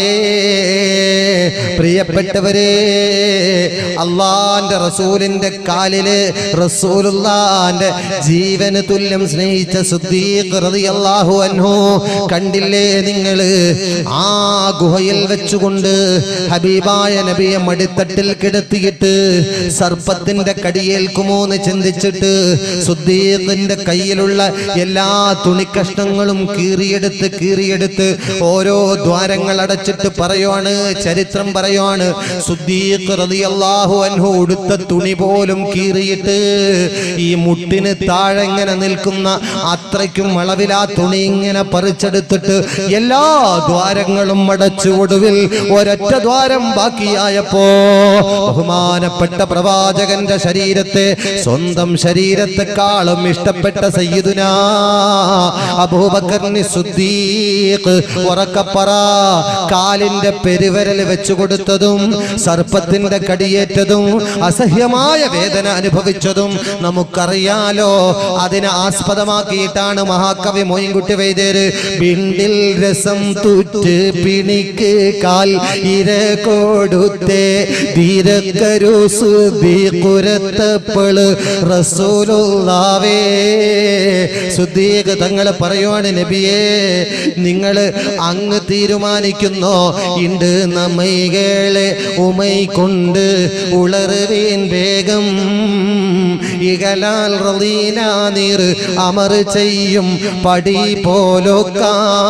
പ്രിയപ്പെട്ടവരെ അള്ളാന്റെ റസൂലിന്റെ കാലില് റസൂലുള്ളാന്റെ ജീവന് തുല്യം സ്നേഹിച്ച സുദ്ദീഖ് റളിയല്ലാഹു അൻഹു കണ്ടില്ലേ നിങ്ങള് ആ ഗുഹയിൽ വെച്ചുകൊണ്ട് ഹബീബായ നബിയെ മടിത്തട്ടിൽ കിടത്തിയിട്ട് സർപ്പത്തിന്റെ കടിയേൽക്കുമോ എന്ന് ചിന്തിച്ചിട്ട് സുദ്ദീഖിന്റെ കയ്യിലുള്ള എല്ലാ തുണിക്കഷ്ണങ്ങളും കീറിയെടുത്ത് കീറിയെടുത്ത് ഓരോ ദ്വാരങ്ങൾ അടച്ചിട്ട് പറയുവാണ് ചരിത്രം പറയുവാണ് സുദ്ദീഖ് റളിയല്ലാഹു അൻഹു ഉടുത്ത തുണി പോലും കീറിയിട്ട് ഈ മുട്ടിന് താഴെ ഇങ്ങനെ നിൽക്കുന്ന അത്രയ്ക്കും അളവിലാ തുണി ഇങ്ങനെ പറിച്ചെടുത്തിട്ട് എല്ലാ ദ്വാരങ്ങളും അടച്ചു ഒടുവിൽ ഒരൊറ്റ ദ്വാരം ബാക്കിയായപ്പോ ബഹുമാനപ്പെട്ട പ്രവാചകന്റെ ശരീരത്തെ സ്വന്തം ശരീരത്തെക്കാളും ഇഷ്ടപ്പെട്ട സയ്യിദുന അബൂബക്കറിന് സുദ്ദീഖ് ഉറക്കപ്പറ കാലിന്റെ പെരുവരൽ വെച്ചു കൊടുത്തതും സർപ്പത്തിന്റെ കടിയേറ്റതും അസഹ്യമായ വേദന അനുഭവിച്ചതും നമുക്കറിയാലോ അതിനെ ആസ്പദമാക്കിയിട്ടാണ് മഹാകവി മോയിൻകുട്ടി വൈദ്യര് ബിണ്ടിൽ രസം തുറ്റ് പിണിക്ക് കാൽ ഇര കൊടുത്തേ ധീരക്കരു സുദീഖുരത്തപ്പള് റസൂലുള്ളാവേ സുദ്ദീഖ് തങ്ങള് പറയുവാണ് നബിയേ നിങ്ങൾ അങ്ങ് തീരുമാനിക്കുന്നോ ഇണ്ട് നമ്മൈകളെ ഉമൈ കൊണ്ട് ഉളറുവീൻ വേഗം ഇകലാൽ റളീന നീർ അമർ ചെയ്യും പടി പോലൊക്ക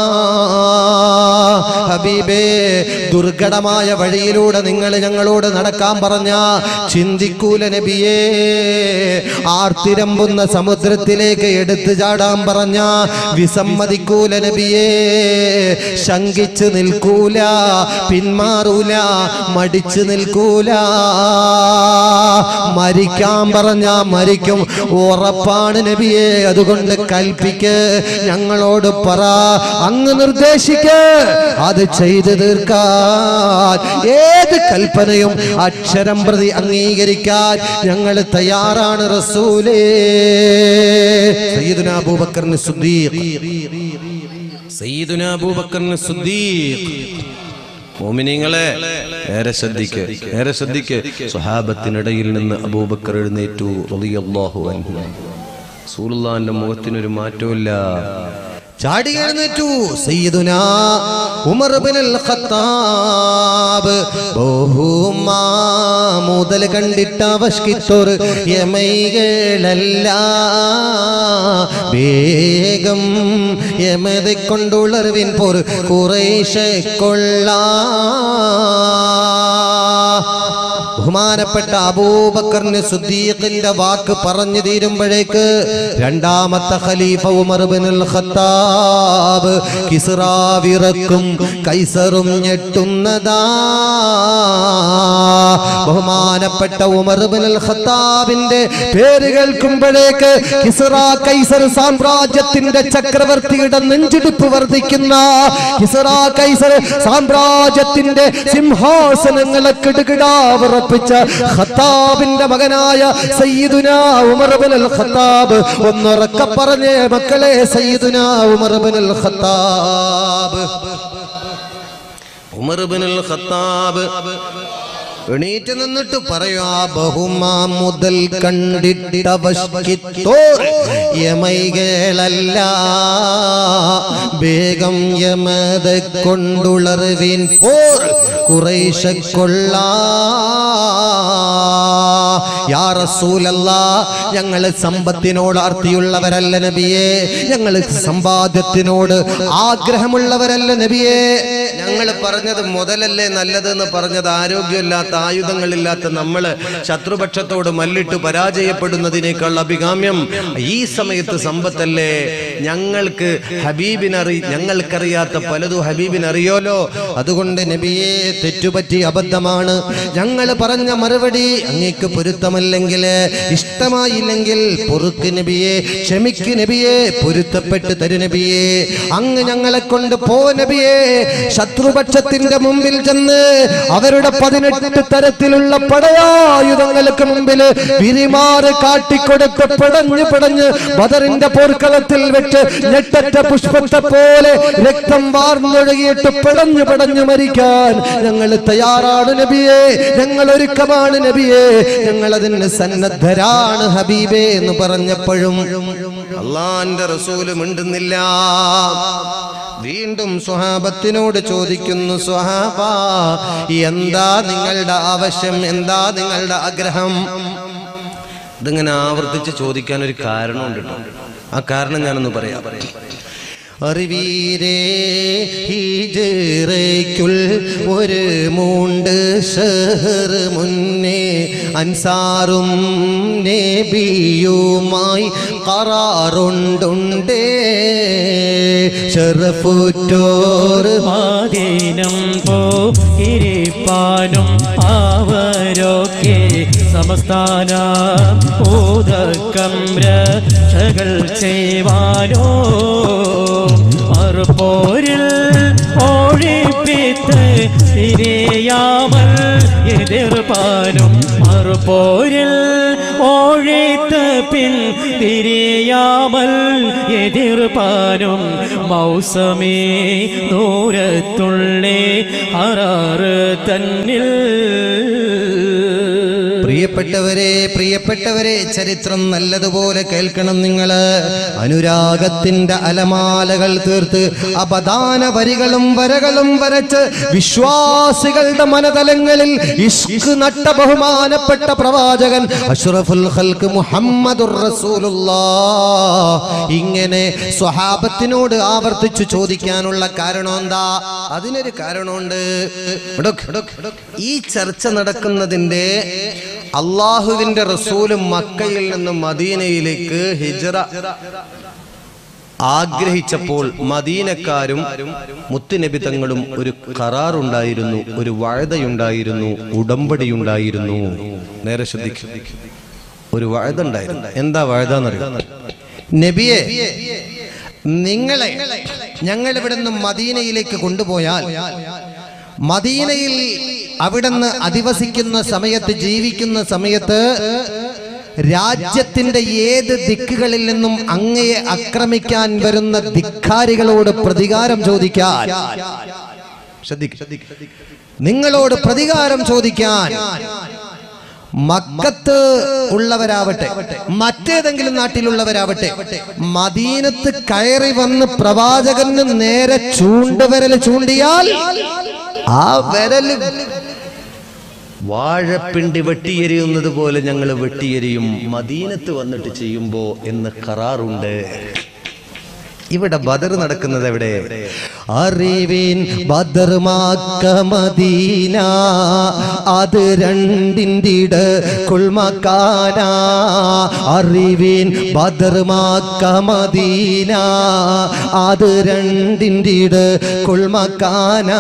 ഹബീബേ ദുർഘടമായ വഴിയിലൂടെ നിങ്ങൾ ഞങ്ങളോട് നടക്കാൻ പറഞ്ഞ ചിന്തിക്കൂല നബിയേ ആർത്തിരമ്പുന്ന സമുദ്രത്തിലേക്ക് എടുത്തു ചാടാൻ പറഞ്ഞ വിസമ്മതിക്കൂല നബിയേ ശങ്കിച്ച് നിൽക്കൂല പിന്മാറൂല മടിച്ചു നിൽക്കൂല മരിക്കാൻ പറഞ്ഞ മരിക്കും ഉറപ്പാണ് നബിയെ അതുകൊണ്ട് കൽപ്പിക്ക് ഞങ്ങളോട് പറ അങ്ങ് നിർദ്ദേശിക്ക് അത് ചെയ്തു തീർക്കാൻ ഏത് കൽപ്പനയും അക്ഷരം പ്രതി അംഗീകരിക്കാൻ ഞങ്ങൾ തയ്യാറാണ് റസൂലേ സയ്യിദുന അബൂബക്കറിന് സുദ്ദീഖ് സയ്യിദുന അബൂബക്കറിന് സുദ്ദീഖ് മോമിനിങ്ങളെ ഏറെ ശ്രദ്ധിക്ക് ഏറെ ശ്രദ്ധിക്ക് സ്വഹാബത്തിനിടയിൽ നിന്ന് അബൂബക്കർ എഴുന്നേറ്റു റളിയല്ലാഹു അൻഹു റസൂലുള്ളാഹിന്റെ മുഖത്തിനൊരു മാറ്റമില്ല ചാടി എഴുന്നേറ്റു സയ്യിദുന ഉമർ ബിനുൽ ഖത്താബ് ബഹുമാ മുതൽ കണ്ടിട്ട അവഷ്കിത്തോർ യമൈകളല്ല വേഗം യമതെ കൊണ്ടുള്ളറിവിൻ പോർ കുറേശ കൊള്ളാ ബഹുമാനപ്പെട്ട അബൂബക്കറിന് സുദ്ദീഖിന്റെ വാക്ക് പറഞ്ഞു തീരുമ്പോഴേക്ക് രണ്ടാമത്തെ ഖലീഫ ഉമർ ബിനുൽ ഖത്താബ് കിസ്റാ വിറക്കും കൈസറും ഞെട്ടുന്നതാ ബഹുമാനപ്പെട്ട ഉമർ ബിനുൽ ഖത്താബിന്റെ പേര് കേൾക്കുമ്പോഴേക്ക് കിസ്റാ കൈസർ സാമ്രാജ്യത്തിന്റെ ചക്രവർത്തിയുടെ നെഞ്ചിടിപ്പ് വർദ്ധിക്കുന്ന കിസ്റാ കൈസർ സാമ്രാജ്യത്തിന്റെ സിംഹാസനങ്ങളെ കിടുകിടാ വിറപ്പിച്ച ഖത്താബിന്റെ മകനായ സയ്യിദുന ഉമർ ബിനുൽ ഖത്താബ് ഒന്നുറക്ക പറഞ്ഞേ മക്കളെ സയ്യിദുന ഉമർ ബിനുൽ ഖത്താബ് ഉമർ ബിനുൽ ഖത്താബ് എണീറ്റ് നിന്നിട്ട് പറയാ ബഹുമാ മുതൽ കണ്ടിട്ടവഷ്കിത്തോർ യമൈകളല്ല വേഗം യമത കൊണ്ടുളർവിൻ പോർ കുറേശ കൊള്ളാ യാ റസൂലല്ല ഞങ്ങൾ സമ്പത്തിനോട് ആർത്തിയുള്ളവരല്ല നബിയെ ഞങ്ങൾ സമ്പാദ്യത്തിനോട് ആഗ്രഹമുള്ളവരല്ല നബിയെ ഞങ്ങൾ പറഞ്ഞത് മുതലല്ലേ നല്ലതെന്ന് പറഞ്ഞത് ആരോഗ്യമില്ലാത്ത ആയുധങ്ങളില്ലാത്ത നമ്മള് ശത്രുപക്ഷത്തോട് മല്ലിട്ട് പരാജയപ്പെടുന്നതിനേക്കാൾ അഭികാമ്യം ഈ സമയത്ത് സമ്പത്തല്ലേ ഞങ്ങൾക്ക് ഹബീബിനറി ഞങ്ങൾക്കറിയാത്ത പലതും ഹബീബിനറിയോലോ അതുകൊണ്ട് നബിയെ തെറ്റുപറ്റി അബദ്ധമാണ് ഞങ്ങൾ പറഞ്ഞ മറുപടി അങ്ങേക്ക് പൊരുത്തമല്ലെങ്കിൽ ഇഷ്ടമായില്ലെങ്കിൽ പൊറുക്ക് നബിയെ ക്ഷമിക്ക് നബിയെ പൊരുത്തപ്പെട്ട് തരു നബിയെ അങ്ങ് ഞങ്ങളെ കൊണ്ട് പോ നബിയെ ശത്രുപക്ഷത്തിന്റെ മുമ്പിൽ ചെന്ന് അവരുടെ പതിനെട്ട് തരത്തിലുള്ള പടയായുധങ്ങൾക്ക് മുമ്പിൽ പിരിമാറ് കാട്ടിക്കൊടുത്ത് പിടഞ്ഞ് പിടഞ്ഞ് ബദറിന്റെ പോർക്കളത്തിൽ വെച്ച് ഞെട്ടറ്റ പുഷ്പത്തെ പോലെ രക്തം വാർന്നൊഴുകിയിട്ട് പിടഞ്ഞു പിടഞ്ഞു മരിക്കാൻ ഞങ്ങൾ തയ്യാറാണ് നബിയെ ഞങ്ങൾ ഒരുക്കമാണ് നബിയെ ഞങ്ങൾ അതിന് സന്നദ്ധരാണ് ഹബീബേ എന്ന് പറഞ്ഞപ്പോഴും അള്ളാന്റെ റസൂല് മിണ്ടുന്നില്ല വീണ്ടും സ്വഹാബത്തിനോട് ചോദിക്കുന്നു സ്വഹാബ എന്താ നിങ്ങളുടെ ആവശ്യം എന്താ നിങ്ങളുടെ ആഗ്രഹം ഇതിങ്ങനെ ആവർത്തിച്ച് ചോദിക്കാൻ ഒരു കാരണമുണ്ട് കേട്ടോ ആ കാരണം ഞാനൊന്ന് പറയാം അറിവീരേ ഹിജറയ്ക്കുൾ ഒരു മൂണ്ട് ഷഹർ മുന്നേ അൻസാറും നബിയുമായി കറാറുണ്ടുണ്ടേ ഷറഫുറ്റോർ മാദീനം പോയിരിപ്പാനും അവരൊക്കെ സമസ്ഥാന ഊതക്കം രക്ഷകൾ ചെയ്യുവാനോ മറുപോരിൽ ഓഴിപ്പിത്ത് തിരിയാമൽ എതിർപ്പാനും മറുപോരിൽ ഓഴിത്ത് പിൻ തിരിയാമൽ എതിർപ്പാനും മൗസമേ ദൂരത്തുള്ളേ ഹറാറ് തന്നിൽ പ്രിയപ്പെട്ടവരെ പ്രിയപ്പെട്ടവരെ ചരിത്രം നല്ലതുപോലെ കേൾക്കണം നിങ്ങള് അനുരാഗത്തിന്റെ അലമാലകൾ തീർത്ത് അപദാന വരികളും വരകളും വരച്ച് വിശ്വാസികളുടെ മനതലങ്ങളിൽ ഇഷ്ക് നട്ട ബഹുമാനപ്പെട്ട പ്രവാചകൻ അഷ്റഫുൽ ഖൽക്ക് മുഹമ്മദുർ റസൂലുള്ളാഹ് ഇങ്ങനെ സ്വഹാബത്തിനോട് ആവർത്തിച്ചു ചോദിക്കാനുള്ള കാരണം എന്താ അതിനൊരു കാരണമുണ്ട് ഇടക്ക്, ഇടക്ക്, ഇടക്ക്. ഈ ചർച്ച നടക്കുന്നതിന്റെ അള്ളാഹുവിന്റെ റസൂലും മക്കയിൽ നിന്ന് മദീനയിലേക്ക് ഹിജറ ആഗ്രഹിച്ചപ്പോൾ മദീനക്കാരും മുത്തുനബി തങ്ങളും ഒരു കരാറുണ്ടായിരുന്നു ഒരു വാഴതയുണ്ടായിരുന്നു ഉടമ്പടിയുണ്ടായിരുന്നു നേരെ ശ്രദ്ധിക്കും ഒരു വാഴത ഉണ്ടായിരുന്നു എന്താ വാഴത എന്നറിയാം നബിയെ നിങ്ങളെ ഞങ്ങൾ ഇവിടുന്ന് മദീനയിലേക്ക് കൊണ്ടുപോയാൽ മദീനയിൽ അവിടുന്ന് അധിവസിക്കുന്ന സമയത്ത് ജീവിക്കുന്ന സമയത്ത് രാജ്യത്തിന്റെ ഏത് ദിക്കുകളിൽ നിന്നും അങ്ങയെ ആക്രമിക്കാൻ വരുന്ന ധിക്കാരികളോട് പ്രതികാരം ചോദിക്കാൻ ശ്രദ്ധിക്കും നിങ്ങളോട് പ്രതികാരം ചോദിക്കാൻ മക്കത്ത് ഉള്ളവരാവട്ടെ മറ്റേതെങ്കിലും നാട്ടിലുള്ളവരാവട്ടെ മദീനത്ത് കയറി വന്ന് പ്രവാചകന് നേരെ ചൂണ്ടുവിരൽ ചൂണ്ടിയാൽ ആ വിരല് വാഴപ്പിണ്ടി വെട്ടിയെരിയുന്നത് പോലെ ഞങ്ങൾ വെട്ടിയെരിയും മദീനത്ത് വന്നിട്ട് ചെയ്യുമ്പോ എന്ന് കറാറുണ്ട് ഇവിടെ ബദർ നടക്കുന്നത് എവിടെ അറിവിൻ ബദർമാക്ക മദീന അത് രണ്ടിൻ്റിട കുൾമക്കാന അറിവിൻ ബദർമാക്ക മദീന അത് രണ്ടിൻ്റിട കുൾമക്കാന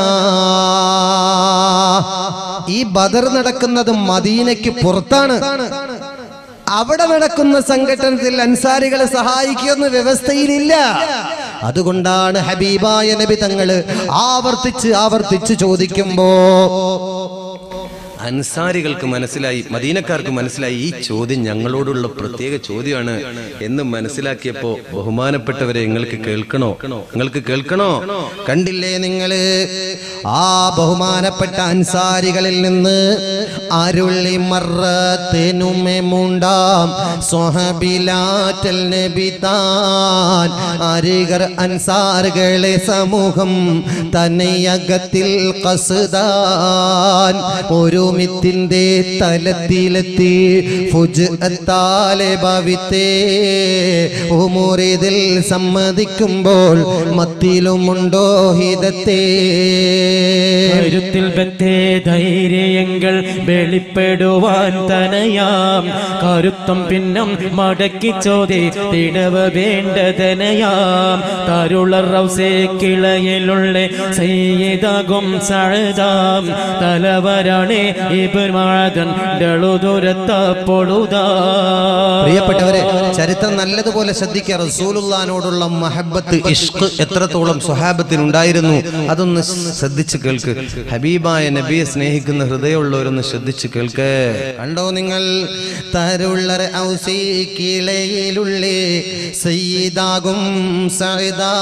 ഈ ബദർ നടക്കുന്നത് മദീനയ്ക്ക് പുറത്താണ് അവിടെ നടക്കുന്ന സംഘടനത്തിൽ അൻസാരികളെ സഹായിക്കുന്ന വ്യവസ്ഥയിലില്ല അതുകൊണ്ടാണ് ഹബീബായ നബി തങ്ങള് ആവർത്തിച്ച് ആവർത്തിച്ച് ചോദിക്കുമ്പോ അൻസാരികൾക്ക് മനസ്സിലായി മദീനക്കാർക്ക് മനസ്സിലായി ഈ ചോദ്യം ഞങ്ങളോടുള്ള പ്രത്യേക ചോദ്യമാണ് എന്ന് മനസ്സിലാക്കിയപ്പോ ബഹുമാനപ്പെട്ടവരെ നിങ്ങൾക്ക് കേൾക്കണോ നിങ്ങൾക്ക് കേൾക്കണോ കണ്ടില്ലേ നിങ്ങള് ആ ബഹുമാനപ്പെട്ട അൻസാരികളിൽ നിന്ന് അരുളി മറത്തിനുമെ മുണ്ടാം സ്വഹബിലാറ്റൽ നബി താൻ അരികർ അൻസാറുകളെ സമൂഹം തന്നെയകത്തിൽ കസുതാൻ ഒരു മിത്തിന്റെ തലത്തിലെത്തി ഫുജ് അത്താലെ ഭവിത്തേ ഉമുറിതിൽ സമ്മതിക്കുമ്പോൾ മത്തിലുമുണ്ടോ ഹിതത്തേ കരുത്തിൽ ബത്തേ ധൈര്യങ്ങൾ വെളിപ്പെടുവാൻ തനയാം കരുത്തം പിന്നം മടക്കി ചോദി തിടവ് വേണ്ടതനയാം തരുളർ റൗസേ കിളയിലുള്ള സയ്യിദാകും സഴതാം തലവരാണേ ഇബ്മാദൻ ഡളുദുരത്ത പൊളുതാ പ്രിയപ്പെട്ടവരെ ചരിത്രം നല്ലതുപോലെ ശ്രദ്ധിക്കുക റസൂലുള്ളാനോടുള്ള മഹബത്ത് ഇഷ്ക് എത്രത്തോളം സ്വഹാബത്തിന് ഉണ്ടായിരുന്നു അതൊന്ന് ശ്രദ്ധിച്ച് കേൾക്ക് ഹബീബായ നബിയെ സ്നേഹിക്കുന്ന ഹൃദയമുള്ളവരൊന്ന് ശ്രദ്ധിച്ച് കേൾക്ക് കണ്ടോ നിങ്ങൾ തരുള്ളർ ഔസി കിളയിലുള്ളേ സയ്യിദാകും സൈദാ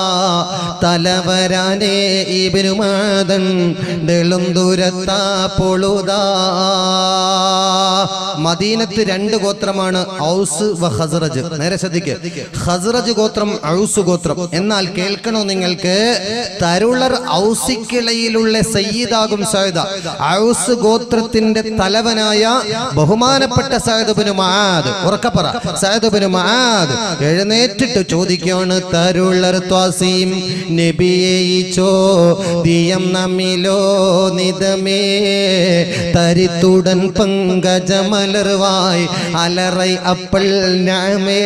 തലവരാനേ ഇബിനുമാതൻ ദളുന്തുരത്ത പൊളുതാ മദീനത്ത് രണ്ട് ഗോത്രമാണ് ഔസ് വ ഖസ്റജ് നേരെ ശ്രദ്ധിക്ക് ഖസ്റജ് ഗോത്രം ഔസ് ഗോത്രം എന്നാൽ കേൾക്കണോ നിങ്ങൾക്ക് തരുളർ ഔസിക്കിളയിലുള്ള സയ്യിദാകും സൈദ ഔസ് ഗോത്രത്തിന്റെ തലവനായ ബഹുമാനപ്പെട്ട സൈദബിന് മആദ് ഉറക്കപ്പറ സൈദബിന് മആദ് എഴുന്നേറ്റിട്ട് ചോദിക്കാണ് തരുളർ ത്വാസീം നബിയെ ഈ ചോദ്യം നമ്മിലോ നിതമേ തരിത്തുടൻ പങ്കജമലർവായി അലറൈ അപ്പൾ ഞാമേ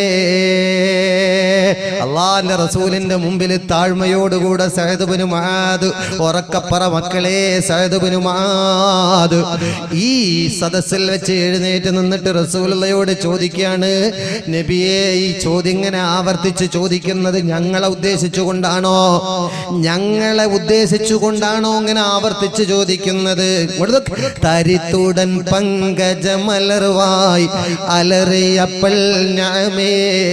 അള്ളാന്റെ റസൂലിന്റെ മുമ്പിൽ താഴ്മയോടുകൂടെ സഹദബിന് മാത് ഉറക്കപ്പറ മക്കളെ സഹദബിന് മാത് ഈ സദസ്സിൽ വെച്ച് എഴുന്നേറ്റ് നിന്നിട്ട് റസൂലയോട് ചോദിക്കുകയാണ് നബിയെ ഈ ചോദ്യം ഇങ്ങനെ ആവർത്തിച്ച് ചോദിക്കുന്നത് ഞങ്ങളെ ഉദ്ദേശിച്ചുകൊണ്ടാണോ ഞങ്ങളെ ഉദ്ദേശിച്ചുകൊണ്ടാണോ ഇങ്ങനെ ആവർത്തിച്ച് ചോദിക്കുന്നത് ഇങ്ങോട്ട് നോക്ക്. തരിത്തുടൻ പങ്കജമലർവായി അലറിയപ്പൾ ഞാമേ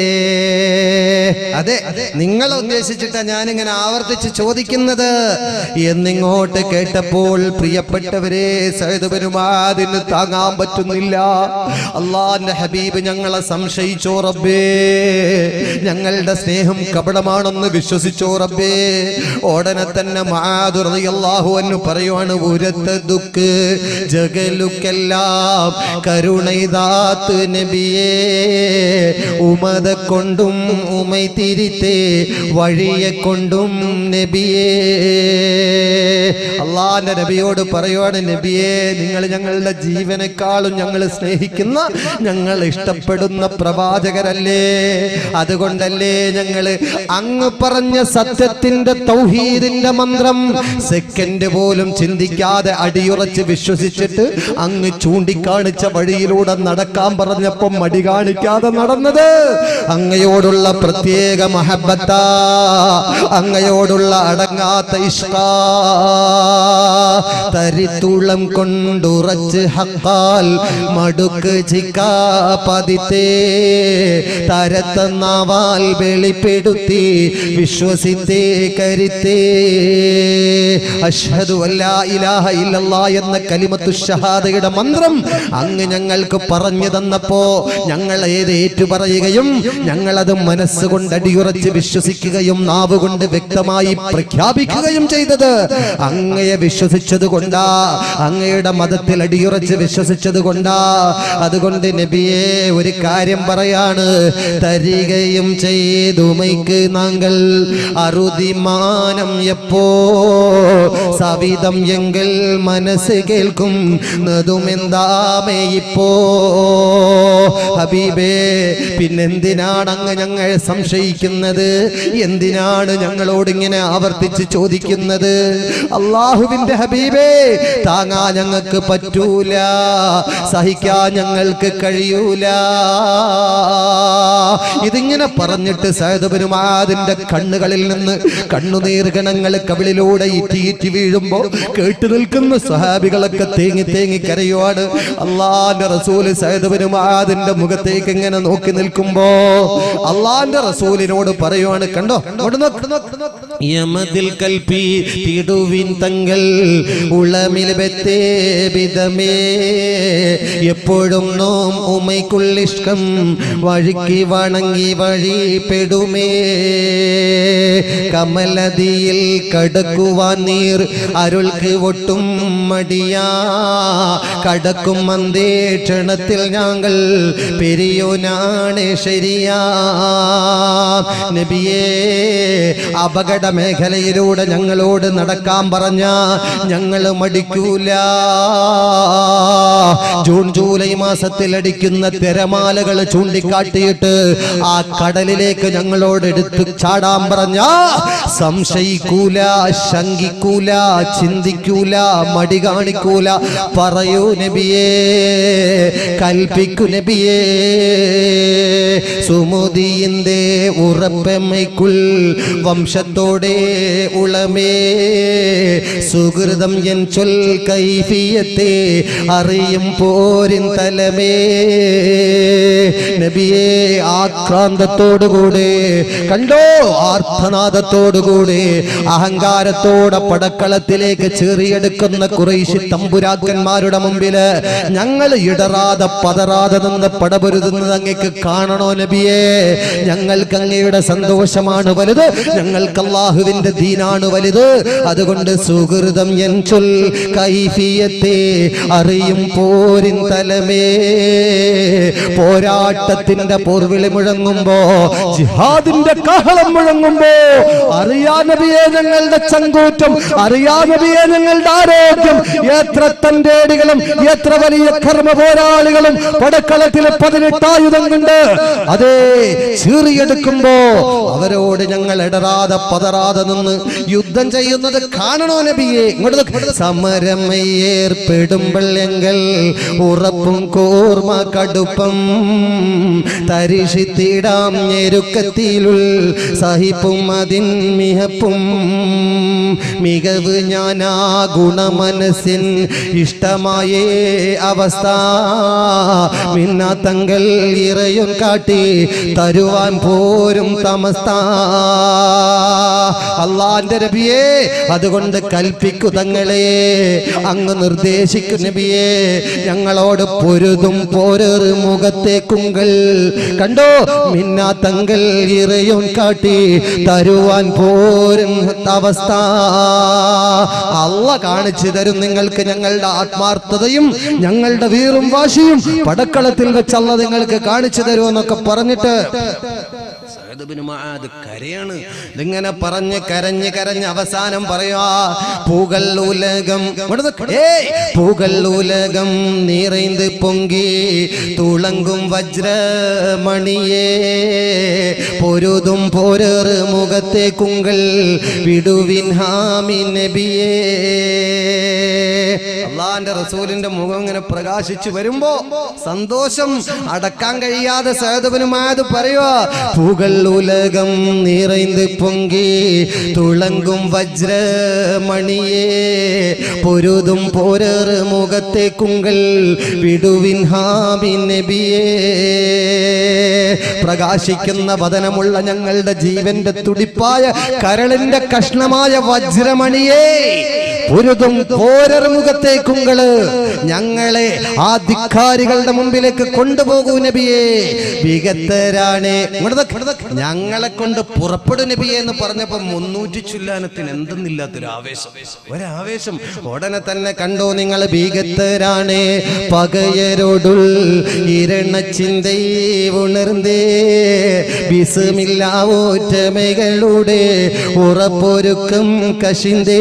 അതെ നിങ്ങളെ ഉദ്ദേശിച്ചിട്ടാ ഞാനിങ്ങനെ ആവർത്തിച്ച് ചോദിക്കുന്നത് എന്നിങ്ങോട്ട് കേട്ടപ്പോൾ പ്രിയപ്പെട്ടവരെ സൈദ് പെരുമാതിന് താങ്ങാൻ പറ്റുന്നില്ല അള്ളാന്റെ ഹബീബ് ഞങ്ങളെ സംശയിച്ചോ റബ്ബേ ഞങ്ങളുടെ സ്നേഹം കപടമാണെന്ന് വിശ്വസിച്ചോ റബ്ബേ ഉടനെ തന്നെ മാതുറിയല്ലാഹു എന്ന് പറയുവാണ് ഉരത്ത ദുഃഖ് ജഗലുക്കെല്ലാം കരുണൈതാത്ത് നബിയേ ഉമത കൊണ്ടും ഉമൈ തിരിത്തേ വഴിയെ കൊണ്ടും നബിയേ അള്ളാന്റെ നബിയോട് പറയുവാണ് നബിയെ നിങ്ങൾ ഞങ്ങളുടെ ജീവനേക്കാളും ഞങ്ങൾ സ്നേഹിക്കുന്ന ഞങ്ങൾ ഇഷ്ടപ്പെടുന്ന പ്രവാചകരല്ലേ അതുകൊണ്ടല്ലേ ഞങ്ങൾ അങ്ങ് പറഞ്ഞ സത്യത്തിന്റെ തൗഹീദിന്റെ മന്ത്രം സെക്കൻഡ് പോലും ചിന്തിക്കാതെ അടിയുറച്ച് വിശ്വസിച്ചിട്ട് അങ്ങ് ചൂണ്ടിക്കാണിച്ച വഴിയിലൂടെ നടക്കാൻ പറഞ്ഞപ്പം മടി കാണിക്കാതെ നടന്നത് അങ്ങയോടുള്ള പ്രത്യേക മഹബത്ത അങ്ങയോടുള്ള അടങ്ങാത്ത ഇഷ്കാ തരിത്തുളം കൊണ്ടുറച്ച് ഹക്കാൽ മടുക്ക് ചിക്കാ പതിത്തേ തരത്തന്നാവാൽ വെളിപ്പെടുത്തി വിശ്വസിത്തേ കരുത്തേ അഷ്ഹദു അല്ലാ ഇലാഹ ഇല്ലല്ലാ എന്ന കലിമത്തു ഷഹാദയുടെ മന്ത്രം അങ്ങ് ഞങ്ങൾക്ക് പറഞ്ഞു തന്നപ്പോ ഞങ്ങൾ ഏത് ഏറ്റുപറയുകയും ഞങ്ങളത് മനസ്സുകൊണ്ട് അടിയുറച്ച് വിശ്വസിക്കുകയും നാവ് കൊണ്ട് വ്യക്തമായി പ്രഖ്യാപിക്കുകയും ചെയ്തത് അങ്ങയെ വിശ്വസിച്ചത് കൊണ്ടാ അങ്ങയുടെ മതത്തിൽ അടിയുറച്ച് വിശ്വസിച്ചത് കൊണ്ടാ അതുകൊണ്ട് നബിയെ ഒരു കാര്യം പറയാണ് തരികയും ചെയ്തു മൈക്ക് നാങ്കൾ അറുതിമാനം എപ്പോ സവിധം എങ്കിൽ മനസ്സ് കേൾക്കും നതുമെന്താമേ ഇപ്പോ ഹബീബേ പിന്നെന്തിനാണ് അങ്ങ് ഞങ്ങൾ സംശയിക്കുന്നത് എന്തിനാണ് ഞങ്ങളോട് ഇങ്ങനെ ആവർത്തിച്ച് ചോദിക്കുന്നത് അള്ളാഹുവിന്റെ ഹബീബേ താങ്ങാ ഞങ്ങൾക്ക് പറ്റൂല സഹിക്കാൻ ഞങ്ങൾക്ക് കഴിയൂല ഇതിങ്ങനെ പറഞ്ഞിട്ട് സൈദബനുമാതിന്റെ കണ്ണുകളിൽ നിന്ന് കണ്ണുനീർ ഗണങ്ങൾ കവിളിലൂടെ ഇറ്റി ഇറ്റി വീഴുമ്പോ കേട്ടു നിൽക്കുന്ന സ്വഹാബികളൊക്കെ തേങ്ങി തേങ്ങി കരയുവാണ് അള്ളാന്റെ റസൂല് സൈദബനുമാതിന്റെ മുഖത്തേക്ക് ഇങ്ങനെ നോക്കി നിൽക്കുമ്പോ അള്ളാന്റെ റസൂലിനോട് പറയുവാണ് കണ്ടോ ഇങ്ങോട്ട് നോക്ക്, നോക്ക്, നോക്ക്. യമതിൽ കൽപ്പി തിടുവിൻ തങ്ങൾ ഉളമിൽ ബത്തേ വിധമേ എപ്പോഴും നോം ഉമയ്ക്കുള്ളിഷ്ടം വഴിക്ക് വണങ്ങി വഴിപ്പെടുമേ കമലതിയിൽ കടക്കുവാൻ നീർ അരുൾക്ക് ഒട്ടും മടിയാ കടക്കും അന്തേക്ഷണത്തിൽ ഞങ്ങൾ പെരിയോനാണ് ശരിയാ നബിയേ അപകട മേഖലയിലൂടെ ഞങ്ങളോട് നടക്കാൻ പറഞ്ഞ ഞങ്ങൾ മടിക്കൂല ജൂൺ ജൂലൈ മാസത്തിൽ അടിക്കുന്ന തിരമാലകൾ ചൂണ്ടിക്കാട്ടിയിട്ട് ആ കടലിലേക്ക് ഞങ്ങളോട് എടുത്ത് ചാടാൻ പറഞ്ഞ സംശയിക്കൂല ശങ്കിക്കൂല ചിന്തിക്കൂല മടി കാണിക്കൂല പറയൂ നബിയേ കൽപ്പിക്കു നബിയേ സുമുദിയിന്റെ ഉറപ്പമ്മയ്ക്കുൾ വംശത്തോടെ ഉളമേ സുഹൃതം എൻ ചൊൽ കൈഫിയത്തെ അറിയും പോരിൻ തലമേ നബിയെ ആക്രാന്തത്തോടുകൂടെ കണ്ടോ ആർത്തനാദത്തോടുകൂടെ അഹങ്കാരത്തോടെ പടക്കളത്തിലേക്ക് ചെറിയെടുക്കുന്ന കുറേശ്ശി തമ്പുരാക്കന്മാരുടെ മുമ്പില് ഞങ്ങൾ ഇടറാതെ പതറാതെ നിന്ന് പടപൊരുതുന്നത് അങ്ങക്ക് കാണണോ നബിയെ ഞങ്ങൾക്ക് അങ്ങയുടെ സന്തോഷമാണ് വലുത് ഞങ്ങൾക്ക് അള്ളാഹുവിന്റെ ദീനാണ് വലുത് അതുകൊണ്ട് സുഹൃതം എൻ ചൊൽ കൈഫിയത്തെ അറിയും പോരിൻ തലമേ പോരാട്ടത്തിന്റെ പോർവിളി മുഴങ്ങുമ്പോ ജിഹാദിന്റെ കാഹളം മുഴങ്ങുമ്പോ അറിയാ നബിയെ ഞങ്ങളുടെ ചങ്കൂറ്റം അറിയാ നബിയെ ഞങ്ങളുടെ ആരോഗ്യം എത്ര തന്റേടികളും എത്ര വലിയ കർമ്മ പോരാളികളും പടക്കളത്തിൽ പതിനെട്ടായുധം കൊണ്ട് അതേ ചീറിയെടുക്കുമ്പോ അവരോട് ഞങ്ങൾ ഇടറാതെ പതറാതെ നിന്ന് യുദ്ധം ചെയ്യുന്നത് കാണണോ നബിയെ ഇങ്ങോട്ട് നോക്ക്. സമരമയ്യേർപ്പെടുമ്പോൾ ഉറപ്പും കോർമ കടുപ്പം തരിശിത്തിടാം ഞെരുക്കത്തിലുൾ സഹിപ്പും അതിൻ മിഹപ്പും മികവ് ഞാനാ ഗുണമനസ്സിൻ ഇഷ്ടമായേ അവസ്ഥ മിന്ന തങ്ങൾ ഇറയും കാട്ടി തരുവാൻ പോരും തമസ്ത അള്ളാന്റെ നബിയേ അതുകൊണ്ട് കൽപ്പിക്കു തങ്ങളെ അങ്ങ് നിർദ്ദേശിക്കു നബിയേ ഞങ്ങളോട് പൊരുതും പോരറ് മുഖത്തേക്കുങ്കൾ കണ്ടോ മിന്നാ തങ്ങൾ ഇറയും കാട്ടി തരുവാൻ പോരും അവസ്ഥ അല്ല കാണിച്ചു തരും നിങ്ങൾക്ക് ഞങ്ങളുടെ ആത്മാർത്ഥതയും ഞങ്ങളുടെ വീറും വാശിയും പടക്കളത്തിൽ വെച്ചല്ല നിങ്ങൾക്ക് കാണിച്ചു തരുമെന്നൊക്കെ പറഞ്ഞിട്ട് സഅദ് ബിൻ മുആദ് കരയാണ് ഇതിങ്ങനെ പറഞ്ഞ് കരഞ്ഞ് കരഞ്ഞ് അവസാനം പറയാ പൂകൾ ഉലകം ഇങ്ങോട്ട് നിക്ക്. ഏയ് പൂകൾ ഉലകം നിറൈந்து പൊങ്കി തുളങ്കും വജ്രമണിയേ പൊരുതും പോരറ് മുഖത്തെ കുങ്കൾ വിടുവിൻ ഹാമി നബിയേ അള്ളാന്റെ റസൂലിന്റെ മുഖം ഇങ്ങനെ പ്രകാശിച്ചു വരുമ്പോ സന്തോഷം അടക്കാൻ കഴിയാതെ സഹദബനുമായത് പറയുക പൂകൾ புகழ் உலகம் நிறைந்து பொங்கி துளங்கும் வஜ்ரமணியே பொருதும் போரர் முகത്തെ കുങ്കൾ വിടുവിൻ ഹാബി നബിയേ പ്രകാശിക്കുന്ന വദനമുള്ള ഞങ്ങളുടെ ജീവന്റെ തുടിപ്പായ കരളിന്റെ കഷ്ണമായ വജ്രമണിയേ പൊരുതും പോരർ മുഖത്തെ കുങ്കള് ഞങ്ങളെ ആ ധിക്കാരികളുടെ മുമ്പിലേക്ക് കൊണ്ടുപോകൂ നബിയേ വിഗത്തരാണ് ഞങ്ങളെ കൊണ്ട് പുറപ്പെടും നബിയെ എന്ന് പറഞ്ഞപ്പോ മുന്നൂറ്റി ചുല്ലാനത്തിന് എന്തെന്നില്ലാത്തൊരു ആവേശം ഒരാവേശം ഉടനെ തന്നെ കണ്ടോ നിങ്ങൾ ഭീകത്തരാണ് പകയരോടുൾ ഇരണ ചിന്തൈ ഉണർന്നേ വിസുമില്ലാവോറ്റമകളുടെ ഉറപ്പൊരുക്കം കശിന്തേ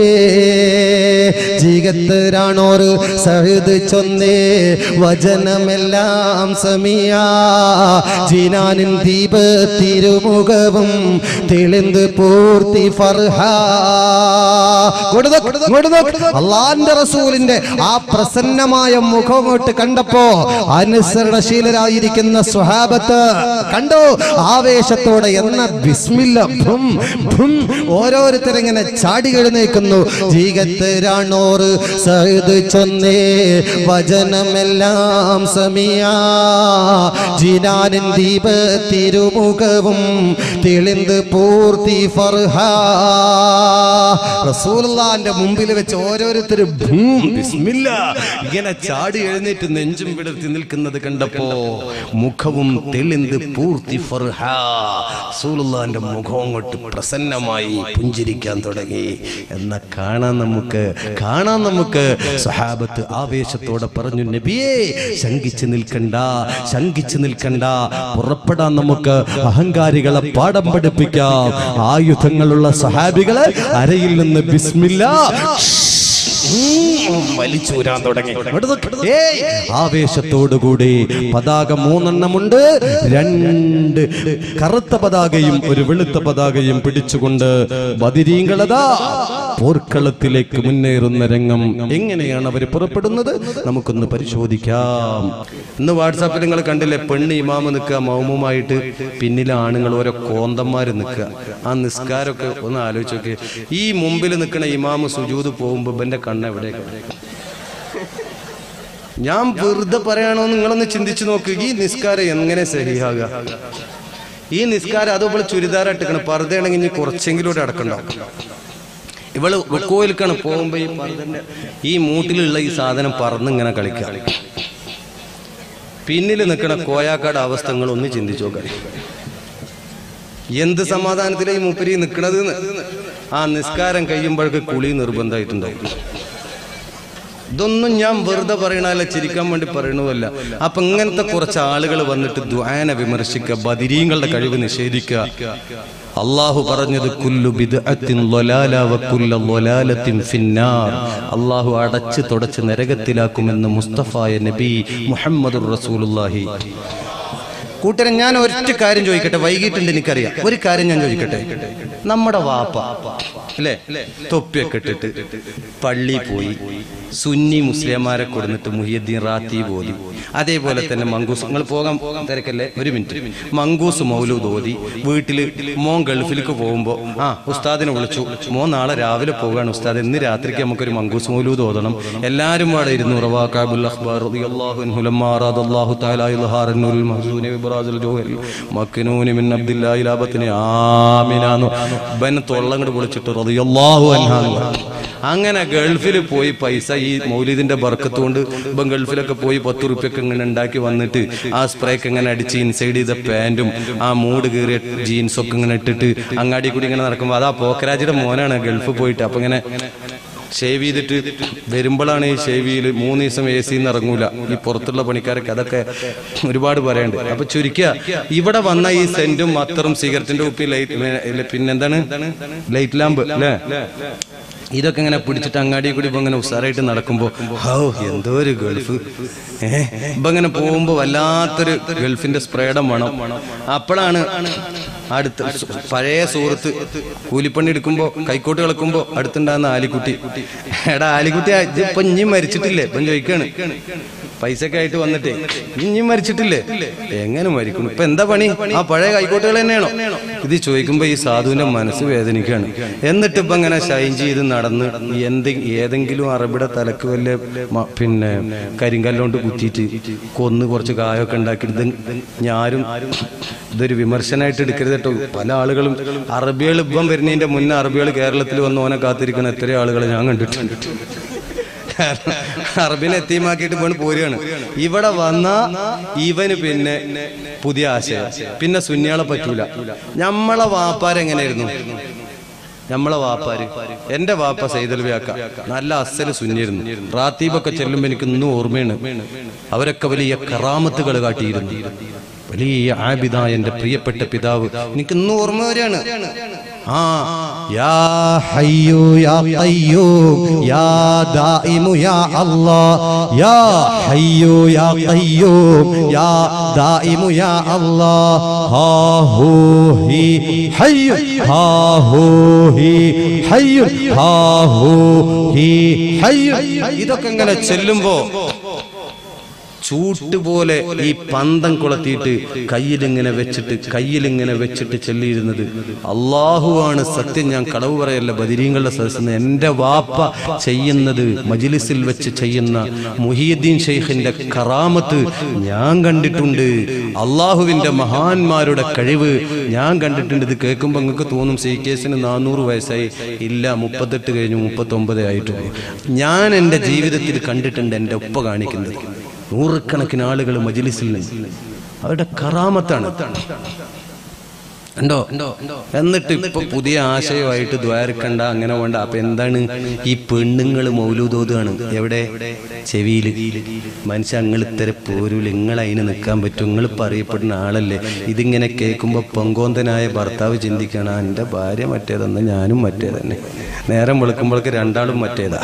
ജീകത്തരാണോർ സഹൃദ് ചൊന്നേ വചനമെല്ലാം സമിയാ ജീനാനിൻ ദീപ തിരുമുഖവും തെളിന്ത് പൂർത്തി ഫർഹ അള്ളാന്റെ റസൂലിന്റെ ആ പ്രസന്നമായ മുഖമോട്ട് കണ്ടപ്പോ അനുസരണശീലരായിരിക്കുന്ന സ്വഹാബത്ത് കണ്ടോ ആവേശത്തോടെ എന്ന ബിസ്മില്ല ഭും ഭും ഓരോരുത്തരിങ്ങനെ ചാടി എഴുന്നേക്കുന്നു ജീകത്തരാണോറ് സഹൃദ് ചൊന്നേ വചനമെല്ലാം സമിയാ ജിനാനിൻ ദീപ തിരുമുഖവും തെളിന്ത് പൂർത്തി ഫർഹ റസൂലുള്ളാന്റെ മുമ്പിൽ വെച്ച് ഓരോരുത്തരും ഭൂം, ബിസ്മില്ല ഇങ്ങനെ ചാടി എഴുന്നേറ്റ് നെഞ്ചും വിടർത്തി നിൽക്കുന്നത് കണ്ടപ്പോ മുഖവും തെളിന്ത് പൂർത്തി ഫർഹ റസൂലുള്ളാന്റെ മുഖം അങ്ങോട്ട് പ്രസന്നമായി പുഞ്ചിരിക്കാൻ തുടങ്ങി എന്ന കാണാൻ നമുക്ക് കാണാൻ നമുക്ക് സഹാബത്ത് ആവേശത്തോടെ പറഞ്ഞു നബിയേ ശങ്കിച്ചു നിൽക്കണ്ട ശങ്കിച്ചു നിൽക്കണ്ട പുറപ്പെടാൻ നമുക്ക് അഹങ്കാരികളെ പാഠം പഠിപ്പിക്കാം ആയുധങ്ങളുള്ള സഹാബികളെ അരയിൽ നിന്ന് ബിസ്മില്ല വലിച്ചൂരാൻ തുടങ്ങി ഏയ്! ആവേശത്തോടുകൂടി പതാക മൂന്നെണ്ണമുണ്ട് രണ്ട് കറുത്ത പതാകയും ഒരു വെളുത്ത പതാകയും പിടിച്ചുകൊണ്ട് ബദിരീങ്കളതാ പോർക്കളത്തിലേക്ക് മുന്നേറുന്ന രംഗം എങ്ങനെയാണ് അവർ പുറപ്പെടുന്നത് നമുക്കൊന്ന് പരിശോധിക്കാം ഇന്ന് വാട്സാപ്പിൽ നിങ്ങൾ കണ്ടില്ലേ പെണ്ണ് ഇമാമ് നിൽക്കുക മൗമുമായിട്ട് പിന്നിലെ ആണുങ്ങൾ ഓരോ കോന്തന്മാര് നിൽക്കുക ആ നിസ്കാരമൊക്കെ ഒന്ന് ആലോചിച്ച് നോക്കി ഈ മുമ്പിൽ നിൽക്കുന്ന ഇമാമ് സുജൂത് പോകുമ്പോ ഇവന്റെ കണ്ണ് എവിടെ ഞാൻ വെറുതെ പറയാണോ നിങ്ങളൊന്ന് ചിന്തിച്ചു നോക്ക് ഈ നിസ്കാരം എങ്ങനെ സഹിയാകുക ഈ നിസ്കാരം അതുപോലെ ചുരിദാറായിട്ടിക്കണം പർദ്ദയാണെങ്കിൽ ഇനി കുറച്ചെങ്കിലും ഇവിടെ അടക്കണ്ടാവും ഇവള് റുക്കോയിലേക്കാണ് പോകുമ്പോ ഈ പർദ്ദന്റെ ഈ മൂട്ടിലുള്ള ഈ സാധനം പറന്നിങ്ങനെ കളിക്കുക പിന്നിൽ നിൽക്കുന്ന കോയാക്കാട് അവസ്ഥകൾ ഒന്ന് ചിന്തിച്ചു നോക്കാൻ എന്ത് സമാധാനത്തിലെ ഈ മൂപ്പരി നിൽക്കണത് ആ നിസ്കാരം കഴിയുമ്പോഴേക്ക് കുളി നിർബന്ധമായിട്ടുണ്ടായിരുന്നു ഇതൊന്നും ഞാൻ വെറുതെ പറയണല്ല ചിരിക്കാൻ വേണ്ടി പറയണതല്ല അപ്പൊ ഇങ്ങനത്തെ കുറച്ച് ആളുകൾ വന്നിട്ട് ദ്വാന വിമർശിക്കുക ബദിരീങ്ങളുടെ കഴിവ് നിഷേധിക്കുക അള്ളാഹു പറഞ്ഞത് കുല്ലു ബിദ്അത്തിൻ ളലാല വ കുല്ല ളലാലത്തിൻ ഫിന്നാർ അള്ളാഹു അടച്ച് തുടച്ച് നരകത്തിലാക്കുമെന്ന് മുസ്തഫായ നബി മുഹമ്മദുർ റസൂലുള്ളാഹി കൂട്ടരൻ ഞാൻ ഒറ്റ കാര്യം ചോദിക്കട്ടെ വൈകിട്ടുണ്ട് എനിക്കറിയാം ഒരു കാര്യം ഞാൻ ചോദിക്കട്ടെ നമ്മുടെ വാപ്പ അല്ലേ തൊപ്പിയൊക്കെ ഇട്ടിട്ട് പള്ളി പോയി സുന്നി മുസ്ലിംമാരെ കൊടുത്തിട്ട് മുഹിയദ്ദീൻ റാത്തി ഓതി അതേപോലെ തന്നെ മങ്കൂസ് നിങ്ങൾ പോകാൻ തിരക്കല്ലേ ഒരു മിനിറ്റ് മങ്കൂസ് മൗലൂദ് ഓതി വീട്ടിൽ മോൻ ഗൾഫിലേക്ക് പോകുമ്പോൾ ആ ഉസ്താദിനെ വിളിച്ചു മോൻ നാളെ രാവിലെ പോവുകയാണ് ഉസ്താദ് ഇന്ന് രാത്രിക്ക് നമുക്കൊരു മങ്കൂസ് മൗലൂദ് ഓതണം എല്ലാവരും പാടെ ഇരുന്നു റവാഖാബുൽ അഖ്ബാർ റളിയല്ലാഹു അൻഹു ലമ്മാ അറാദല്ലാഹു തആല ഇൽഹാറന്നുൽ മഹ്സൂനി ഇബ്രാസുൽ ജൗഹരി മക്നൂനി മിൻ അബ്ദില്ലാഹി ലാബത്തിനി ആമിനാന്നു ബൻ തൊള്ളങ്ങട് വിളിച്ചിട്ട് റളിയല്ലാഹു അൻഹാന്ന് പറഞ്ഞു. അങ്ങനെ ഗൾഫിൽ പോയി പൈസ ഈ മൗലിദിന്റെ ബർക്കത്ത് കൊണ്ട് ഇപ്പം ഗൾഫിലൊക്കെ പോയി പത്ത് റുപ്യൊക്കെ ഇങ്ങനെ ഉണ്ടാക്കി വന്നിട്ട് ആ സ്പ്രേക്ക് ഇങ്ങനെ അടിച്ച് ഇൻസൈഡ് ചെയ്ത പാന്റും ആ മൂട് കീറിയ ജീൻസ് ഒക്കെ ഇങ്ങനെ ഇട്ടിട്ട് അങ്ങാടി കൂടി ഇങ്ങനെ നടക്കുമ്പോൾ അതാ പോക്കരാജിയുടെ മോനാണ് ഗൾഫ് പോയിട്ട് അപ്പൊ ഇങ്ങനെ ഷേവ് ചെയ്തിട്ട് വരുമ്പോഴാണ് ഈ ഷേവ് ചെയ്യല് മൂന്ന് ദിവസം എ സിന്ന് ഇറങ്ങൂല ഈ പുറത്തുള്ള പണിക്കാരൊക്കെ അതൊക്കെ ഒരുപാട് പറയാണ്ട് അപ്പൊ ചുരുക്കുക ഇവിടെ വന്ന ഈ സെന്റും അത്തറും സിഗരറ്റിന്റെ കുപ്പി ലൈറ്റ് പിന്നെന്താണ് ലൈറ്റ് ലാമ്പ് അല്ലേ ഇതൊക്കെ ഇങ്ങനെ പിടിച്ചിട്ട് അങ്ങാടി കൂടി ഇപ്പൊ ഇങ്ങനെ ഉസാറായിട്ട് നടക്കുമ്പോ ഹോ എന്തോ ഒരു ഗൾഫ് ഏഹ് ഇപ്പൊ ഇങ്ങനെ പോകുമ്പോ വല്ലാത്തൊരു ഗൾഫിന്റെ സ്പ്രേഡം വേണം അപ്പോഴാണ് അടുത്ത് സു- പഴയ സുഹൃത്ത് കൂലിപ്പണി എടുക്കുമ്പോ കൈക്കോട്ട് കളിക്കുമ്പോ അടുത്തുണ്ടാകുന്ന ആലിക്കുട്ടി എടാ ആലിക്കുട്ടി ആ, ഇജ്ജ് ഇപ്പൊ ഇഞ്ഞും മരിച്ചിട്ടില്ലേ ഇപ്പം ചോദിക്കാണ് പൈസ ഒക്കെ ആയിട്ട് വന്നിട്ടേ ഇഞ്ഞും മരിച്ചിട്ടില്ലേ എങ്ങനെ മരിക്കണം ഇപ്പൊ എന്താ പണി ആ പഴയ കൈക്കോട്ടുകൾ തന്നെയാണോ ഇത് ചോദിക്കുമ്പോ ഈ സാധുവിന്റെ മനസ്സ് വേദനിക്കാണ് എന്നിട്ട് ഇപ്പൊ ഇങ്ങനെ ഷൈൻ ചെയ്ത് നടന്ന് എന്ത് ഏതെങ്കിലും അറബിയുടെ തലക്ക് വല്ല മ- പിന്നെ കരിങ്കല്ലോണ്ട് കുത്തിയിട്ട് കൊന്ന് കുറച്ച് കായൊക്കെ ഉണ്ടാക്കിയിട്ട് ഇത് ഞാനും ഇതൊരു വിമർശനമായിട്ട് എടുക്കരുത് കേട്ടോ പല ആളുകളും അറബികൾ ഇപ്പം വരുന്നതിന്റെ മുന്നേ അറബികൾ കേരളത്തിൽ വന്ന് ഓനെ കാത്തിരിക്കുന്ന എത്രയോ ആളുകളെ ഞാൻ കണ്ടിട്ടുണ്ട് കാരണം അറബിനെ എത്തിയുമാക്കിയിട്ട് പോണ് പോരുകയാണ് ഇവിടെ വന്ന ഇവന് പിന്നെ പുതിയ ആശയം പിന്നെ സുന്യാളെ പറ്റൂല നമ്മളെ വാപ്പാരെങ്ങനെയായിരുന്നു നമ്മളെ വാപ്പാര് എന്റെ വാപ്പ സൈദൽ വ്യാക്ക നല്ല അസല് സുന്നിയിരുന്നു റാത്തീബൊക്കെ ചെല്ലുമ്പോ എനിക്ക് ഇന്നും ഓർമ്മയാണ് അവരൊക്കെ വലിയ കറാമത്തുകൾ കാട്ടിയിരുന്നു വലിയ ആബിദായ എന്റെ പ്രിയപ്പെട്ട പിതാവ് എനിക്ക് ഇന്നും ഓർമ്മ വരികയാണ് ആ يا حي يا قيوم يا دائم يا الله يا حي يا قيوم يا دائم يا الله ها هو هي حي ها هو هي حي ها هو هي حي ഇതൊക്കെ ഇങ്ങനെ ചെല്ലുമ്പോ ചൂട്ടുപോലെ ഈ പന്തം കൊളത്തിയിട്ട് കയ്യിലിങ്ങനെ വെച്ചിട്ട് കയ്യിലിങ്ങനെ വെച്ചിട്ട് ചെല്ലിയിരുന്നത് അള്ളാഹുവാണ് സത്യം ഞാൻ കളവ് പറയല്ല ബദിരീങ്ങളുടെ സദസ്സിന് എൻ്റെ വാപ്പ ചെയ്യുന്നത് മജിലിസിൽ വെച്ച് ചെയ്യുന്ന മുഹീദ്ദീൻ ഷെയ്ഖിന്റെ കറാമത്ത് ഞാൻ കണ്ടിട്ടുണ്ട് അള്ളാഹുവിന്റെ മഹാന്മാരുടെ കഴിവ് ഞാൻ കണ്ടിട്ടുണ്ട് ഇത് കേൾക്കുമ്പോൾ നിങ്ങൾക്ക് തോന്നും സി കേസിന് നാനൂറ് വയസ്സായി ഇല്ല മുപ്പത്തെട്ട് കഴിഞ്ഞു മുപ്പത്തൊമ്പതേ ആയിട്ടുള്ളൂ ഞാൻ എൻ്റെ ജീവിതത്തിൽ കണ്ടിട്ടുണ്ട് എൻ്റെ ഉപ്പ കാണിക്കുന്നത് നൂറുകണക്കിന് ആളുകൾ മജിലിസിൽ നിന്ന് അവരുടെ കറാമത്താണ് ഉണ്ടോ എന്നിട്ട് ഇപ്പൊ പുതിയ ആശയമായിട്ട് ദ്വാരക്കണ്ട അങ്ങനെ വേണ്ട അപ്പൊ എന്താണ് ഈ പെണ്ണുങ്ങൾ മൗലൂതോതാണ് എവിടെ ചെവിയിൽ മനുഷ്യ നിങ്ങൾ ഇത്തര പോരൂല നിങ്ങൾ അതിന് നിൽക്കാൻ പറ്റും നിങ്ങൾ പറയപ്പെടുന്ന ആളല്ലേ ഇതിങ്ങനെ കേൾക്കുമ്പോ പൊങ്കോന്തനായ ഭർത്താവ് ചിന്തിക്കണം എൻ്റെ ഭാര്യ മറ്റേതെന്ന് ഞാനും മറ്റേ തന്നെ നേരം വെളുക്കുമ്പോഴേക്ക് രണ്ടാളും മറ്റേതാ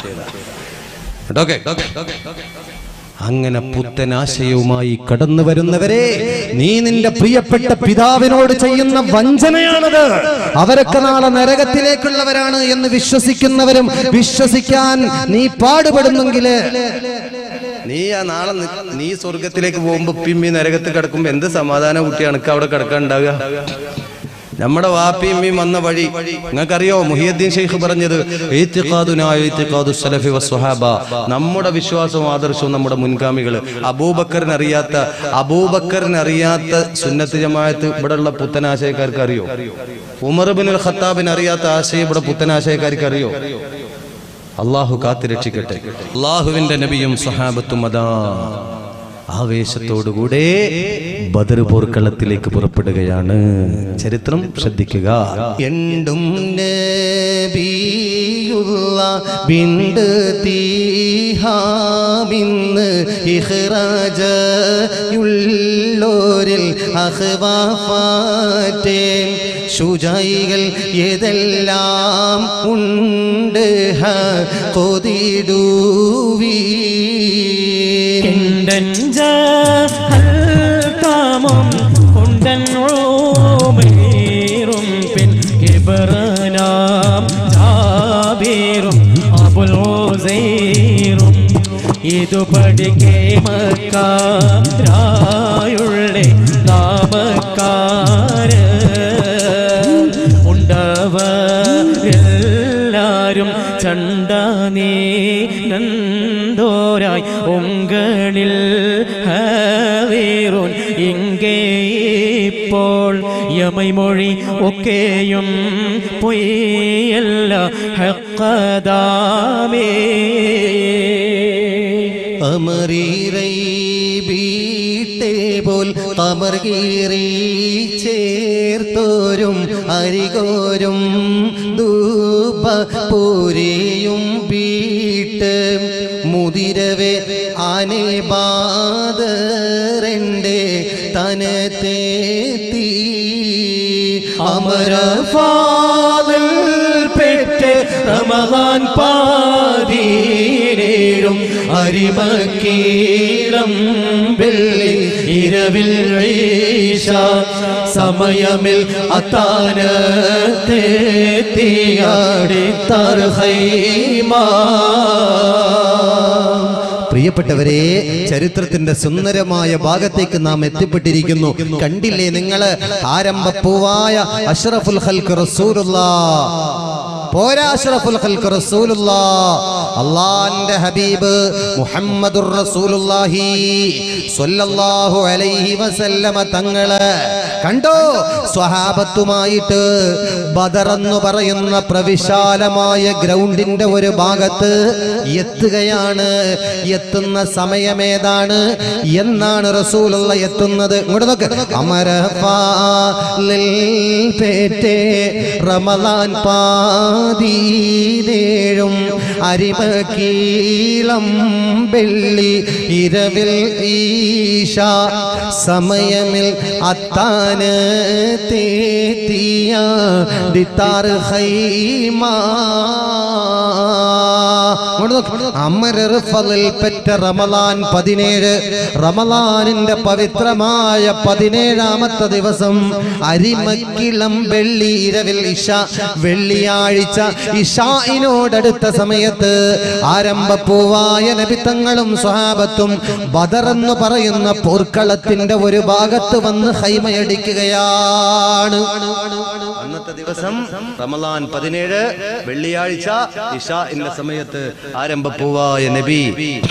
കേട്ടോ അങ്ങനെ പുത്തനാശയവുമായി കടന്നു വരുന്നവരെ നീ നിന്റെ പ്രിയപ്പെട്ട പിതാവിനോട് ചെയ്യുന്ന വഞ്ചനയാണത് അവരൊക്കെ നാളെ നരകത്തിലേക്കുള്ളവരാണ് എന്ന് വിശ്വസിക്കുന്നവരും വിശ്വസിക്കാൻ നീ പാടുപെടുന്നെങ്കില് നീ ആ നാളെ നി- നീ സ്വർഗത്തിലേക്ക് പോകുമ്പോ പിമ്മി നരകത്ത് കിടക്കുമ്പോ എന്ത് സമാധാന കുട്ടി അനക്ക് അവിടെ കിടക്കാൻ ഉണ്ടാവുക നമ്മുടെ വാപ്പിയമ്മയും വന്ന വഴി നിങ്ങൾക്കറിയോ മുഹിയുദ്ദീൻ ഷെയ്ഖ് പറഞ്ഞത് "ഇത്തിഖാദുനാ ഇത്തിഖാദു സലഫി വസ്വഹാബ." നമ്മുടെ വിശ്വാസവും ആദർശവും നമ്മുടെ മുൻഗാമികൾ അബൂബക്കറിന് അറിയാത്ത അബൂബക്കറിന് അറിയാത്ത സുന്നത്ത് ജമാഅത്ത് ഇവിടെയുള്ള പുത്തനാശയക്കാർക്ക് അറിയോ ഉമർ ബിൻ ഖത്താബിന് അറിയാത്ത ആശയം ഇവിടെ പുത്തനാശയക്കാർക്ക് അറിയോ അള്ളാഹു കാത്തിരക്ഷിക്കട്ടെ അള്ളാഹുവിന്റെ നബിയും സ്വഹാബത്തും അതാ ആവേശത്തോടുകൂടെ ബദർ പോർക്കളത്തിലേക്ക് പുറപ്പെടുകയാണ് ചരിത്രം ശ്രദ്ധിക്കുക എണ്ടും നബിയുള്ള ബിണ്ട് തീഹാമിന്ന് ഇഹ്റാജുള്ളോരിൽ അഹ്വാഫാറ്റേ ശുചൈകൾ ഏതെല്ലാം ഉണ്ട് ഹ കൊതിടൂവീ കിണ്ടൻ ജഹൽക്കാമും കുണ്ടൻ റൂമേറും പിൻ കിബറനാം ജാബീറും അബുൽ ഓസൈറും ഇതു പഠിക്കേ മക്കാരായുള്ളേ നാമക്കാര് ഉണ്ടവരെല്ലാരും ചണ്ട നീ നന്തോരാய் ഉങ്കളിൽ ഹവേറോൻ ഇங்கே ഇപ്പോൾ യമൈമൊഴി ഒക്കെയും പൊയ്യല്ല ഹക്കദാമേ അമരീറൈ വീട്ടേ പോൽ കമർകീറി ചേർത്തോരും അരികോരും ധൂപ പൂരിയും വീട്ട് മുതിരവേ ആനെ ബാദറെൻ്റെ തനത്തേത്തി അമര ഫാദൽ പെറ്റ് റമദാൻ പാതി പതിനേഴും അരിമക്കീളം വെള്ളി ഇരവിൽ ഈശ സമയമിൽ അത്താനത്തെത്തിയാടി തർഹൈമാ പ്രിയപ്പെട്ടവരെ ചരിത്രത്തിന്റെ സുന്ദരമായ ഭാഗത്തേക്ക് നാം എത്തിപ്പെട്ടിരിക്കുന്നു കണ്ടില്ലേ നിങ്ങള് ആരംഭപ്പൂവായ അഷ്റഫുൽ ഖൽക്ക് റസൂലുള്ളാ പോരാ അഷ്റഫുൽ ഖൽക്ക് റസൂലുള്ളാ അള്ളാന്റെ ഹബീബ് മുഹമ്മദുർ റസൂലുള്ളാഹി സ്വല്ലല്ലാഹു അലൈഹി വസല്ലമ തങ്ങള് കണ്ടോ സ്വഹാബത്തുമായിട്ട് ബദർ എന്ന് പറയുന്ന പ്രവിശാലമായ ഗ്രൗണ്ടിന്റെ ഒരു ഭാഗത്ത് എത്തുകയാണ് എത്തുന്ന സമയമേതാണ് എന്നാണ് റസൂലുള്ള എത്തുന്നത് ഇങ്ങോട്ട് നോക്ക് അമരഫാലിൽ പേറ്റേ റമലാൻ പാതീനേഴും അരിമക്കീളം വെള്ളി ഇരവിൽ ഈശ സമയമിൽ അത്താന് തേത്തിയ ദിത്താർ ഹൈമാ ഇങ്ങോട്ട് നോക്ക്. അമരർ ഫളിൽ പെറ്റ റമലാൻ പതിനേഴ് റമലാനിന്റെ പവിത്രമായ പതിനേഴാമത്തെ ദിവസം അരിമക്കിളം വെള്ളി ഇരവിൽ ഇഷ വെള്ളിയാഴ്ച ഇഷായിനോടടുത്ത സമയത്ത് ആരംഭപ്പൂവായ നബിത്തങ്ങളും സ്വഹാബത്തും ബദർ എന്ന് പറയുന്ന പോർക്കളത്തിന്റെ ഒരു ഭാഗത്ത് വന്ന് ഹൈമയടിക്കുകയാണ് അന്നത്തെ ദിവസം റമലാൻ പതിനേഴ് വെള്ളിയാഴ്ച ഇഷാഇന്റെ സമയത്ത് ആരംഭപ്പൂവായ നബി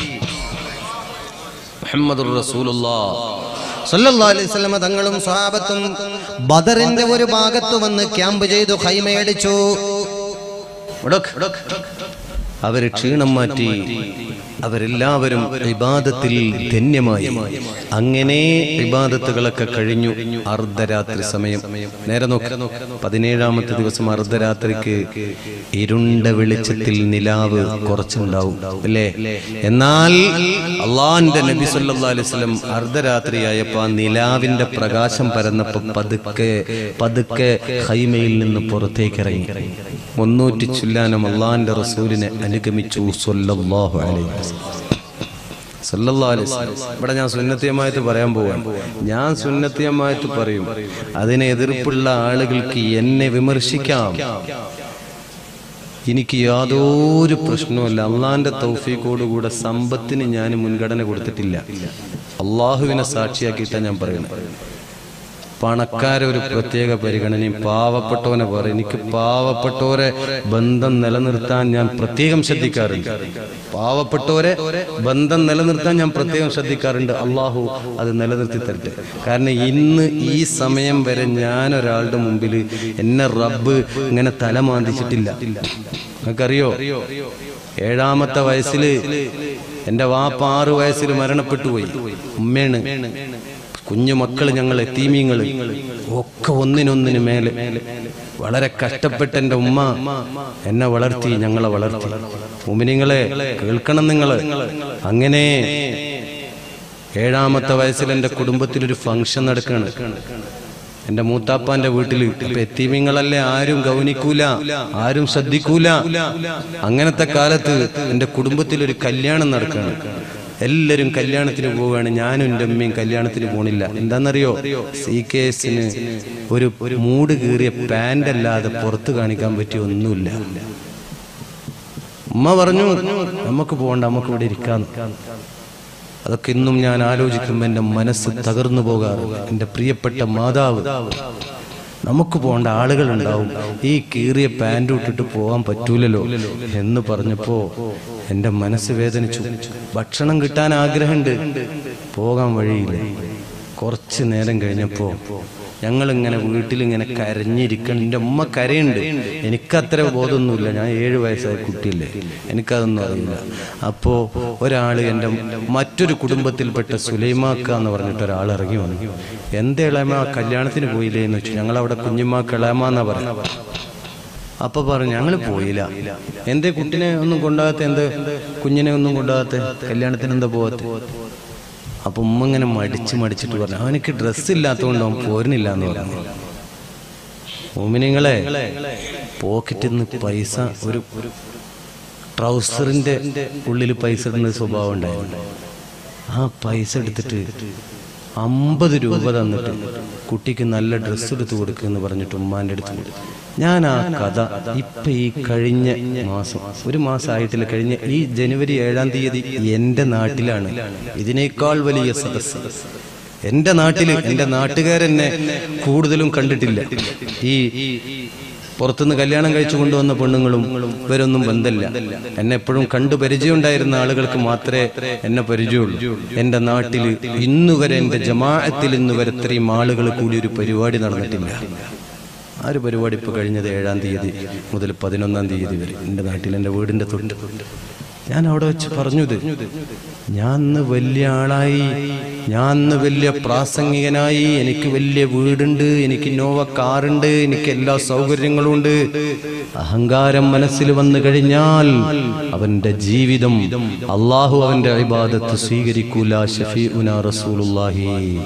മുഹമ്മദുർ റസൂലുള്ളാഹ് സല്ലല്ലാഹു അലൈഹി വസല്ലമ തങ്ങളും സ്വഹാബത്തും ബദറിന്റെ ഒരു ഭാഗത്ത് വന്ന് ക്യാമ്പ് ചെയ്തു ഹൈമയടിച്ചു മുടക്ക്. അവര് ക്ഷീണം മാറ്റി അവരെല്ലാവരും ഇബാദത്തിൽ ധന്യമായി അങ്ങനെ ഇബാദത്തുകളൊക്കെ കഴിഞ്ഞു അർദ്ധരാത്രി സമയം നേരെ നോക്ക് പതിനേഴാമത്തെ ദിവസം അർദ്ധരാത്രിക്ക് ഇരുണ്ട വെളിച്ചത്തിൽ നിലാവ് കുറച്ചുണ്ടാവും അല്ലേ എന്നാൽ അള്ളാന്റെ നബി സല്ലല്ലാഹു അലൈഹി വസല്ലം അർദ്ധരാത്രിയായപ്പോ ആ നിലാവിന്റെ പ്രകാശം പരന്നപ്പോ പതുക്കെ പതുക്കെ ഹൈമയിൽ നിന്ന് പുറത്തേക്ക് ഇറങ്ങി മുന്നൂറ്റി ചുല്ലാനം അള്ളാന്റെ റസൂലിനെ അനുഗമിച്ചു സല്ലല്ലാഹു അലൈഹി വസല്ലം സല്ലല്ലാഹു അലൈഹി വസല്ലം. ഇവിടെ ഞാൻ സുന്നത്തിയമായിട്ട് പറയാൻ പോവാൻ ഞാൻ സുന്നത്തിയമായിട്ട് പറയും അതിന് എതിർപ്പുള്ള ആളുകൾക്ക് എന്നെ വിമർശിക്കാം എനിക്ക് യാതൊരു പ്രശ്നവുമില്ല അള്ളാന്റെ തൗഫീഖോടുകൂടെ സമ്പത്തിന് ഞാൻ മുൻഗണന കൊടുത്തിട്ടില്ല അള്ളാഹുവിനെ സാക്ഷിയാക്കിയിട്ടാണ് ഞാൻ പറയുന്നത് പണക്കാരെ ഒരു പ്രത്യേക പരിഗണനയും പാവപ്പെട്ടവനെ പറയും എനിക്ക് പാവപ്പെട്ടവരെ ബന്ധം നിലനിർത്താൻ ഞാൻ പ്രത്യേകം ശ്രദ്ധിക്കാറുണ്ട് പാവപ്പെട്ടവരെ ബന്ധം നിലനിർത്താൻ ഞാൻ പ്രത്യേകം ശ്രദ്ധിക്കാറുണ്ട് അള്ളാഹു അത് നിലനിർത്തി തരട്ടെ കാരണം ഇന്ന് ഈ സമയം വരെ ഞാൻ ഒരാളുടെ മുമ്പിൽ എന്നെ റബ്ബ് ഇങ്ങനെ തല മാന്തിച്ചിട്ടില്ല നിങ്ങൾക്കറിയോ ഏഴാമത്തെ വയസ്സില് എന്റെ വാപ്പ ആറ് വയസ്സിൽ മരണപ്പെട്ടു പോയി ഉമ്മയാണ് കുഞ്ഞു മക്കൾ ഞങ്ങൾ എത്തീമീങ്ങൾ ഒക്കെ ഒന്നിനൊന്നിന് മേലെ വളരെ കഷ്ടപ്പെട്ട് എൻ്റെ ഉമ്മ എന്നെ വളർത്തി ഞങ്ങളെ വളർത്തി ഉമിനിങ്ങളെ കേൾക്കണം നിങ്ങൾ അങ്ങനെ ഏഴാമത്തെ വയസ്സിൽ എൻ്റെ കുടുംബത്തിൽ ഒരു ഫംഗ്ഷൻ നടക്കുകയാണ് എന്റെ മൂത്താപ്പാന്റെ വീട്ടിൽ ഇപ്പൊ എത്തീമിങ്ങളല്ലേ ആരും ഗൗനിക്കൂല ആരും ശ്രദ്ധിക്കൂല അങ്ങനത്തെ കാലത്ത് എന്റെ കുടുംബത്തിൽ ഒരു കല്യാണം നടക്കുകയാണ് എല്ലാരും കല്യാണത്തിന് പോവുകയാണ് ഞാനും എൻ്റെ അമ്മയും കല്യാണത്തിന് പോണില്ല എന്താണെന്നറിയോ സി കെ എസിന് ഒരു ഒരു മൂട് കീറിയ പാൻ്റ് അല്ലാതെ പുറത്ത് കാണിക്കാൻ പറ്റിയ ഒന്നുമില്ല ഉമ്മ പറഞ്ഞു നമുക്ക് പോകണ്ട നമുക്ക് ഇവിടെ ഇരിക്കാം അതൊക്കെ ഇന്നും ഞാൻ ആലോചിക്കുമ്പോൾ എൻ്റെ മനസ്സ് തകർന്നു പോകാറുണ്ട് എൻ്റെ പ്രിയപ്പെട്ട മാതാവ് നമുക്ക് പോകേണ്ട ആളുകൾ ഉണ്ടാവും ഈ കീറിയ പാൻറ് ഇട്ടിട്ട് പോകാൻ പറ്റൂലല്ലോ എന്ന് പറഞ്ഞപ്പോ എൻ്റെ മനസ്സ് വേദനിച്ചു ഭക്ഷണം കിട്ടാൻ ആഗ്രഹമുണ്ട് പോകാൻ വഴിയില്ല കുറച്ച് നേരം കഴിഞ്ഞപ്പോ ഞങ്ങളിങ്ങനെ വീട്ടിലിങ്ങനെ കരഞ്ഞിരിക്കണം എൻ്റെ ഉമ്മ കരയുണ്ട് എനിക്കത്ര ബോധമൊന്നുമില്ല ഞാൻ ഏഴ് വയസ്സായ കുട്ടിയല്ലേ എനിക്കതൊന്നും അറിയില്ല അപ്പോൾ ഒരാൾ എൻ്റെ മറ്റൊരു കുടുംബത്തിൽപ്പെട്ട സുലൈമാക്ക എന്ന് പറഞ്ഞിട്ട് ഒരാൾ ഇറങ്ങി വന്നു എന്തേ ഇളയമ കല്യാണത്തിന് പോയില്ലേ എന്ന് വെച്ചു ഞങ്ങളവിടെ കുഞ്ഞുമാക്ക് ഇളയമ എന്നാ പറയുന്നത് അപ്പൊ പറഞ്ഞു ഞങ്ങൾ പോയില്ല എന്തേ കുട്ടിനെ ഒന്നും കൊണ്ടാകാത്ത എന്ത് കുഞ്ഞിനെ ഒന്നും കൊണ്ടാകാത്ത കല്യാണത്തിന് എന്താ പോകാത്ത അപ്പൊ ഉമ്മ ഇങ്ങനെ മടിച്ച് മടിച്ചിട്ട് പറഞ്ഞു അവനക്ക് ഡ്രസ്സ് ഇല്ലാത്തതുകൊണ്ട് അവൻ പോരുന്നില്ല എന്ന് പറഞ്ഞു ഓമിനിങ്ങളെ പോക്കറ്റിൽ നിന്ന് പൈസ ഒരു ട്രൗസറിന്റെ ഉള്ളിൽ പൈസ ഇടുന്ന സ്വഭാവം ഉണ്ടായിരുന്നു ആ പൈസ എടുത്തിട്ട് അമ്പത് രൂപ തന്നിട്ട് കുട്ടിക്ക് നല്ല ഡ്രസ്സ് എടുത്ത് കൊടുക്കുക എന്ന് പറഞ്ഞിട്ട് ഉമ്മാന്റെ അടുത്ത് കൊടുത്തു ഞാൻ ആ കഥ ഇപ്പൊ ഈ കഴിഞ്ഞ മാസം ഒരു മാസമായിട്ടില്ല കഴിഞ്ഞ ഈ ജനുവരി ഏഴാം തീയതി എന്റെ നാട്ടിലാണ് ഇതിനേക്കാൾ വലിയ സദസ്സ് എന്റെ നാട്ടില് എന്റെ നാട്ടുകാരെന്നെ കൂടുതലും കണ്ടിട്ടില്ല ഈ പുറത്തുനിന്ന് കല്യാണം കഴിച്ചു കൊണ്ടുവന്ന പെണ്ണുങ്ങളും ഇവരൊന്നും ബന്ധമില്ല എന്നെ എപ്പോഴും കണ്ടു പരിചയമുണ്ടായിരുന്ന ആളുകൾക്ക് മാത്രമേ എന്നെ പരിചയമുള്ളൂ എന്റെ നാട്ടിൽ ഇന്ന് വരെ എന്റെ ജമാഅത്തിൽ ഇന്ന് വരെ ഇത്രയും ആളുകൾ കൂടി ഒരു പരിപാടി നടന്നിട്ടില്ല ആ ഒരു പരിപാടി ഇപ്പൊ കഴിഞ്ഞത് ഏഴാം തീയതി മുതൽ പതിനൊന്നാം തീയതി വരെ എന്റെ നാട്ടിൽ എന്റെ വീടിന്റെ തൊട്ട് ഞാൻ അവിടെ വെച്ച് പറഞ്ഞത് ഞാൻ ഇന്ന് വലിയ ആളായി ഞാൻ ഇന്ന് വലിയ പ്രാസംഗികനായി എനിക്ക് വലിയ വീടുണ്ട് എനിക്ക് നോവ കാറുണ്ട് എനിക്ക് എല്ലാ സൗകര്യങ്ങളും ഉണ്ട് അഹങ്കാരം മനസ്സിൽ വന്നു കഴിഞ്ഞാൽ അവന്റെ ജീവിതം അള്ളാഹു അവന്റെ ഇബാദത്ത് സ്വീകരിക്കൂല ഷഫീഉന റസൂലുള്ളാഹി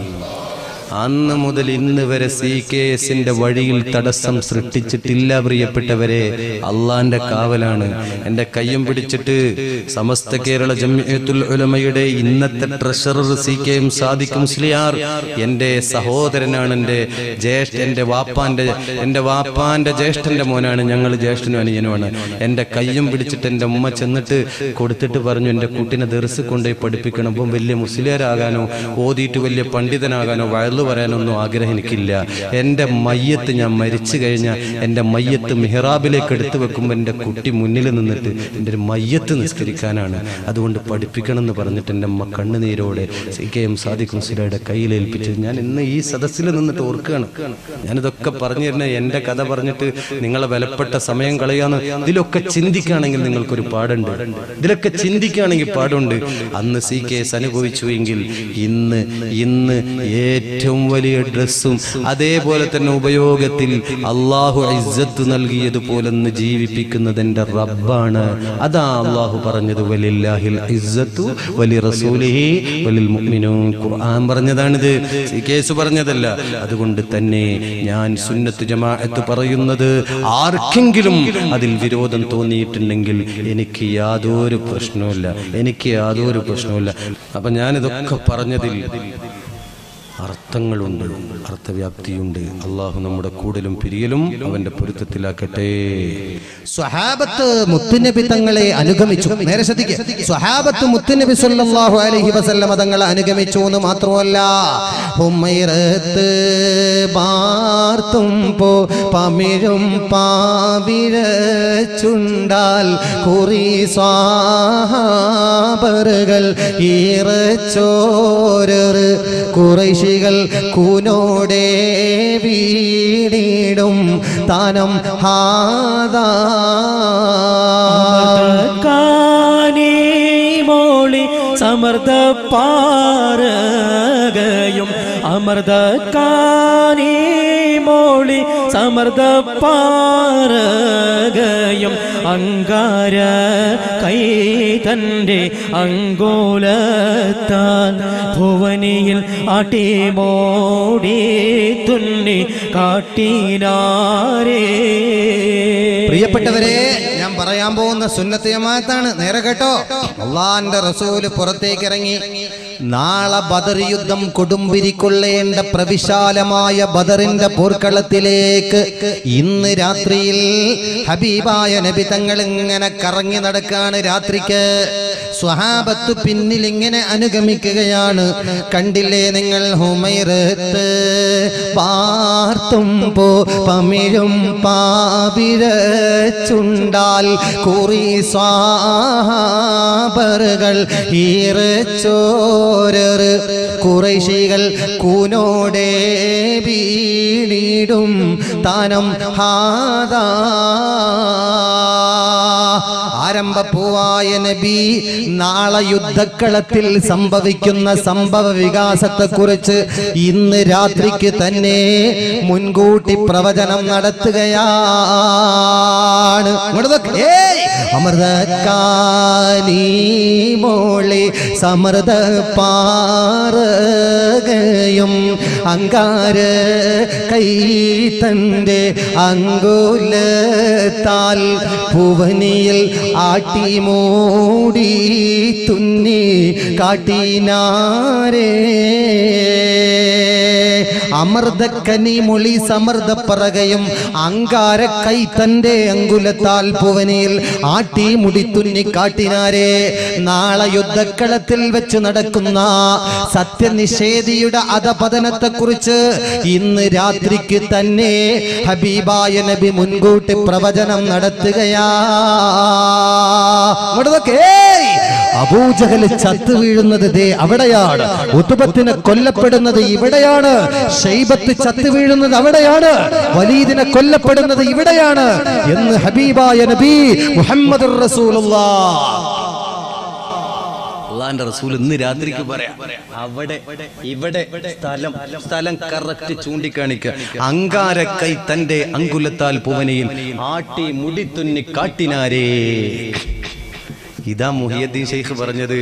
അന്ന് മുതൽ ഇന്ന് വരെ സി കെ എസിന്റെ വഴിയിൽ തടസ്സം സൃഷ്ടിച്ചിട്ടില്ല പ്രിയപ്പെട്ടവരെ അള്ളാന്റെ കാവലാണ് എന്റെ കയ്യും പിടിച്ചിട്ട് സമസ്ത കേരള ജമിയത്തുൽ ഉലമയുടെ ഇന്നത്തെ treasurer C K M Sadiq Musliyar എന്റെ സഹോദരനാണ് എന്റെ ജ്യേഷ്ഠ എന്റെ വാപ്പാന്റെ എന്റെ വാപ്പാന്റെ ജ്യേഷ്ഠന്റെ മോനാണ് ഞങ്ങൾ ജ്യേഷ്ഠനും അനുജനുമാണ് എന്റെ കയ്യും പിടിച്ചിട്ട് എന്റെ ഉമ്മ ചെന്നിട്ട് കൊടുത്തിട്ട് പറഞ്ഞു എന്റെ കുട്ടിനെ ദർസ് കൊണ്ടുപോയി പഠിപ്പിക്കണം അപ്പം വലിയ മുസ്ലിയാരാകാനോ ഓതിയിട്ട് വലിയ പണ്ഡിതനാകാനോ വയലു പറയാനൊന്നും ആഗ്രഹം എനിക്കില്ല എൻ്റെ മയ്യത്ത് ഞാൻ മരിച്ചു കഴിഞ്ഞാൽ എൻ്റെ മയ്യത്ത് മിഹ്റാബിലേക്ക് എടുത്തു വെക്കുമ്പോൾ എൻ്റെ കുട്ടി മുന്നിൽ നിന്നിട്ട് എൻ്റെ ഒരു മയ്യത്ത് നിസ്കരിക്കാനാണ് അതുകൊണ്ട് പഠിപ്പിക്കണം എന്ന് പറഞ്ഞിട്ട് എൻ്റെ അമ്മ കണ്ണുനീരോടെ സി കെ എം സാദിഖ് മുസ്ലിയുടെ കയ്യിലേൽപ്പിച്ചത് ഞാൻ ഇന്ന് ഈ സദസ്സിൽ നിന്നിട്ട് ഓർക്കുകയാണ് ഞാനിതൊക്കെ പറഞ്ഞു തരുന്ന എൻ്റെ കഥ പറഞ്ഞിട്ട് നിങ്ങളെ വിലപ്പെട്ട സമയം കളയാന്ന് ഇതിലൊക്കെ ചിന്തിക്കുകയാണെങ്കിൽ നിങ്ങൾക്കൊരു പാടുണ്ട് ഇതിലൊക്കെ ചിന്തിക്കുകയാണെങ്കിൽ പാടുണ്ട് അന്ന് സി കെ എസ് അനുഭവിച്ചു എങ്കിൽ ഇന്ന് ഇന്ന് ഏറ്റവും വലിയ ഡ്രസ്സും അതേപോലെ തന്നെ ഉപയോഗത്തിൽ അള്ളാഹു ഇസ്സത്ത് നൽകിയതുപോലെ ഒന്ന് ജീവിപ്പിക്കുന്നത് എന്റെ റബ്ബാണ് അതാ അള്ളാഹു പറഞ്ഞത് വലില്ലാഹിൽ ഇസ്സത്തു വലി റസൂലിഹി വലിൽ മുഅ്മിനൂൻ ഖുർആൻ പറഞ്ഞതാണിത് സി കേസ് പറഞ്ഞതല്ല അതുകൊണ്ട് തന്നെ ഞാൻ സുന്നത്ത് ജമാഅത്ത് പറയുന്നത് ആർക്കെങ്കിലും അതിൽ വിരോധം തോന്നിയിട്ടുണ്ടെങ്കിൽ എനിക്ക് യാതൊരു പ്രശ്നവുമില്ല എനിക്ക് യാതൊരു പ്രശ്നവുമില്ല അപ്പൊ ഞാനിതൊക്കെ പറഞ്ഞതിൽ അർത്ഥങ്ങളുണ്ട് അർത്ഥവ്യാപ്തിയുണ്ട് അള്ളാഹു നമ്മുടെ കൂടലും പിരിയലും അവന്റെ പൊരുത്തത്തിലാക്കട്ടെ സ്വഹാബത്ത് മുത്തുനബി തങ്ങളെ അനുഗമിച്ചു നേരെ ശ്രദ്ധിക്കുക സ്വഹാബത്ത് മുത്തുനബി സല്ലല്ലാഹു അലൈഹി വസല്ലമ തങ്ങളെ അനുഗമിച്ചു എന്ന് മാത്രമല്ല ഹുമൈറത്ത് പാർത്തും പോ പമിഴും പാവിഴ ചുണ്ടാൽ കുറി സ്വാഹാബറുകൾ ഈറച്ചോരർ കുറൈശികൾ കൂനോടെ വീടിടും താനം ഹാദാ കാനേ മോളി സമർദ്ദ പാറകയും അമർദ കാനേ മോളി സമർദ്ദ പാറകയും അങ്കാര കൈ തൻ്റെ അങ്കോലത്താൽ ഭുവനിയിൽ ആട്ടിമോടി തുന്നി കാട്ടിനാരേ പ്രിയപ്പെട്ടവരെ ഞാൻ പറയാൻ പോകുന്ന സുന്നത്ത് ജമാഅത്താണ് നേരെ കേട്ടോ അള്ളാന്റെ റസൂല് പുറത്തേക്ക് ഇറങ്ങി നാളെ ബദർ യുദ്ധം കൊടുമ്പിരിക്കൊള്ളേണ്ട പ്രവിശാലമായ ബദറിന്റെ പോർക്കളത്തിലേക്ക് ഇന്ന് രാത്രിയിൽ ഹബീബായ നബി തങ്ങൾ ഇങ്ങനെ കറങ്ങി നടക്കാണ് രാത്രിക്ക് സ്വഹാബത്ത് പിന്നിൽ ഇങ്ങനെ അനുഗമിക്കുകയാണ് കണ്ടില്ലേ നിങ്ങൾ ഹുമൈറത്ത് പാർത്തും പോ പമിഴും പാവിഴ ചുണ്ടാൽ കുറി സ്വാബറുകൾ ഈറച്ചോരർ കുറൈശികൾ കൂനോടെ വീടിടും താനം ഹാദാ ആരംഭപ്പൂവായ നബി നാളെ യുദ്ധക്കളത്തിൽ സംഭവിക്കുന്ന സംഭവ വികാസത്തെ കുറിച്ച് ഇന്ന് രാത്രിക്ക് തന്നെ മുൻകൂട്ടി പ്രവചനം നടത്തുകയാണ് ഇങ്ങോട്ട് നോക്ക്. ഏയ്! അമൃതക്കാലി മോളി സമൃദ്ധ പാറകയും അങ്കാര കൈ തന്റെ അങ്കുലത്താൽ ഭുവനിയിൽ ആട്ടി മൂടി തുന്നി കാട്ടിനാരേ അമർദക്കനി മൊളി സമർദ്ദ പറകയും അങ്കാര കൈ തന്റെ അങ്കുലത്താൽ പുവനിയിൽ ആട്ടി മുടി തുന്നി കാട്ടിനാരേ നാളെ യുദ്ധക്കളത്തിൽ വെച്ച് നടക്കുന്ന സത്യനിഷേധിയുടെ അധപതനത്തെ കുറിച്ച് ഇന്ന് രാത്രിക്ക് തന്നെ ഹബീബായ നബി മുൻകൂട്ടി പ്രവചനം നടത്തുകയാ ഇങ്ങോട്ട് നോക്ക്. ഏയ്! അബൂജഹൽ ചത്തു വീഴുന്നത് ദേ അവിടെയാണ് ഉത്തുബത്തിനെ കൊല്ലപ്പെടുന്നത് ഇവിടെയാണ് ഷൈബത്ത് ചത്തു വീഴുന്നത് അവിടെയാണ് വലീദിനെ കൊല്ലപ്പെടുന്നത് ഇവിടെയാണ് എന്ന് ഹബീബായ നബി മുഹമ്മദ് അള്ളാന്റെ റസൂൽ ഇന്ന് രാത്രിക്ക് പറയാം അവിടെ ഇവിടെ സ്ഥലം സ്ഥലം കറക്റ്റ് ചൂണ്ടിക്കാണിക്ക അങ്കാരക്കൈ തന്റെ അങ്കുലത്താൽ പുവനയിൽ ആട്ടി മുടിത്തുന്നി കാട്ടിനാരേ ഇതാ മുഹിയദ്ദീൻ ഷെയ്ഖ് പറഞ്ഞത്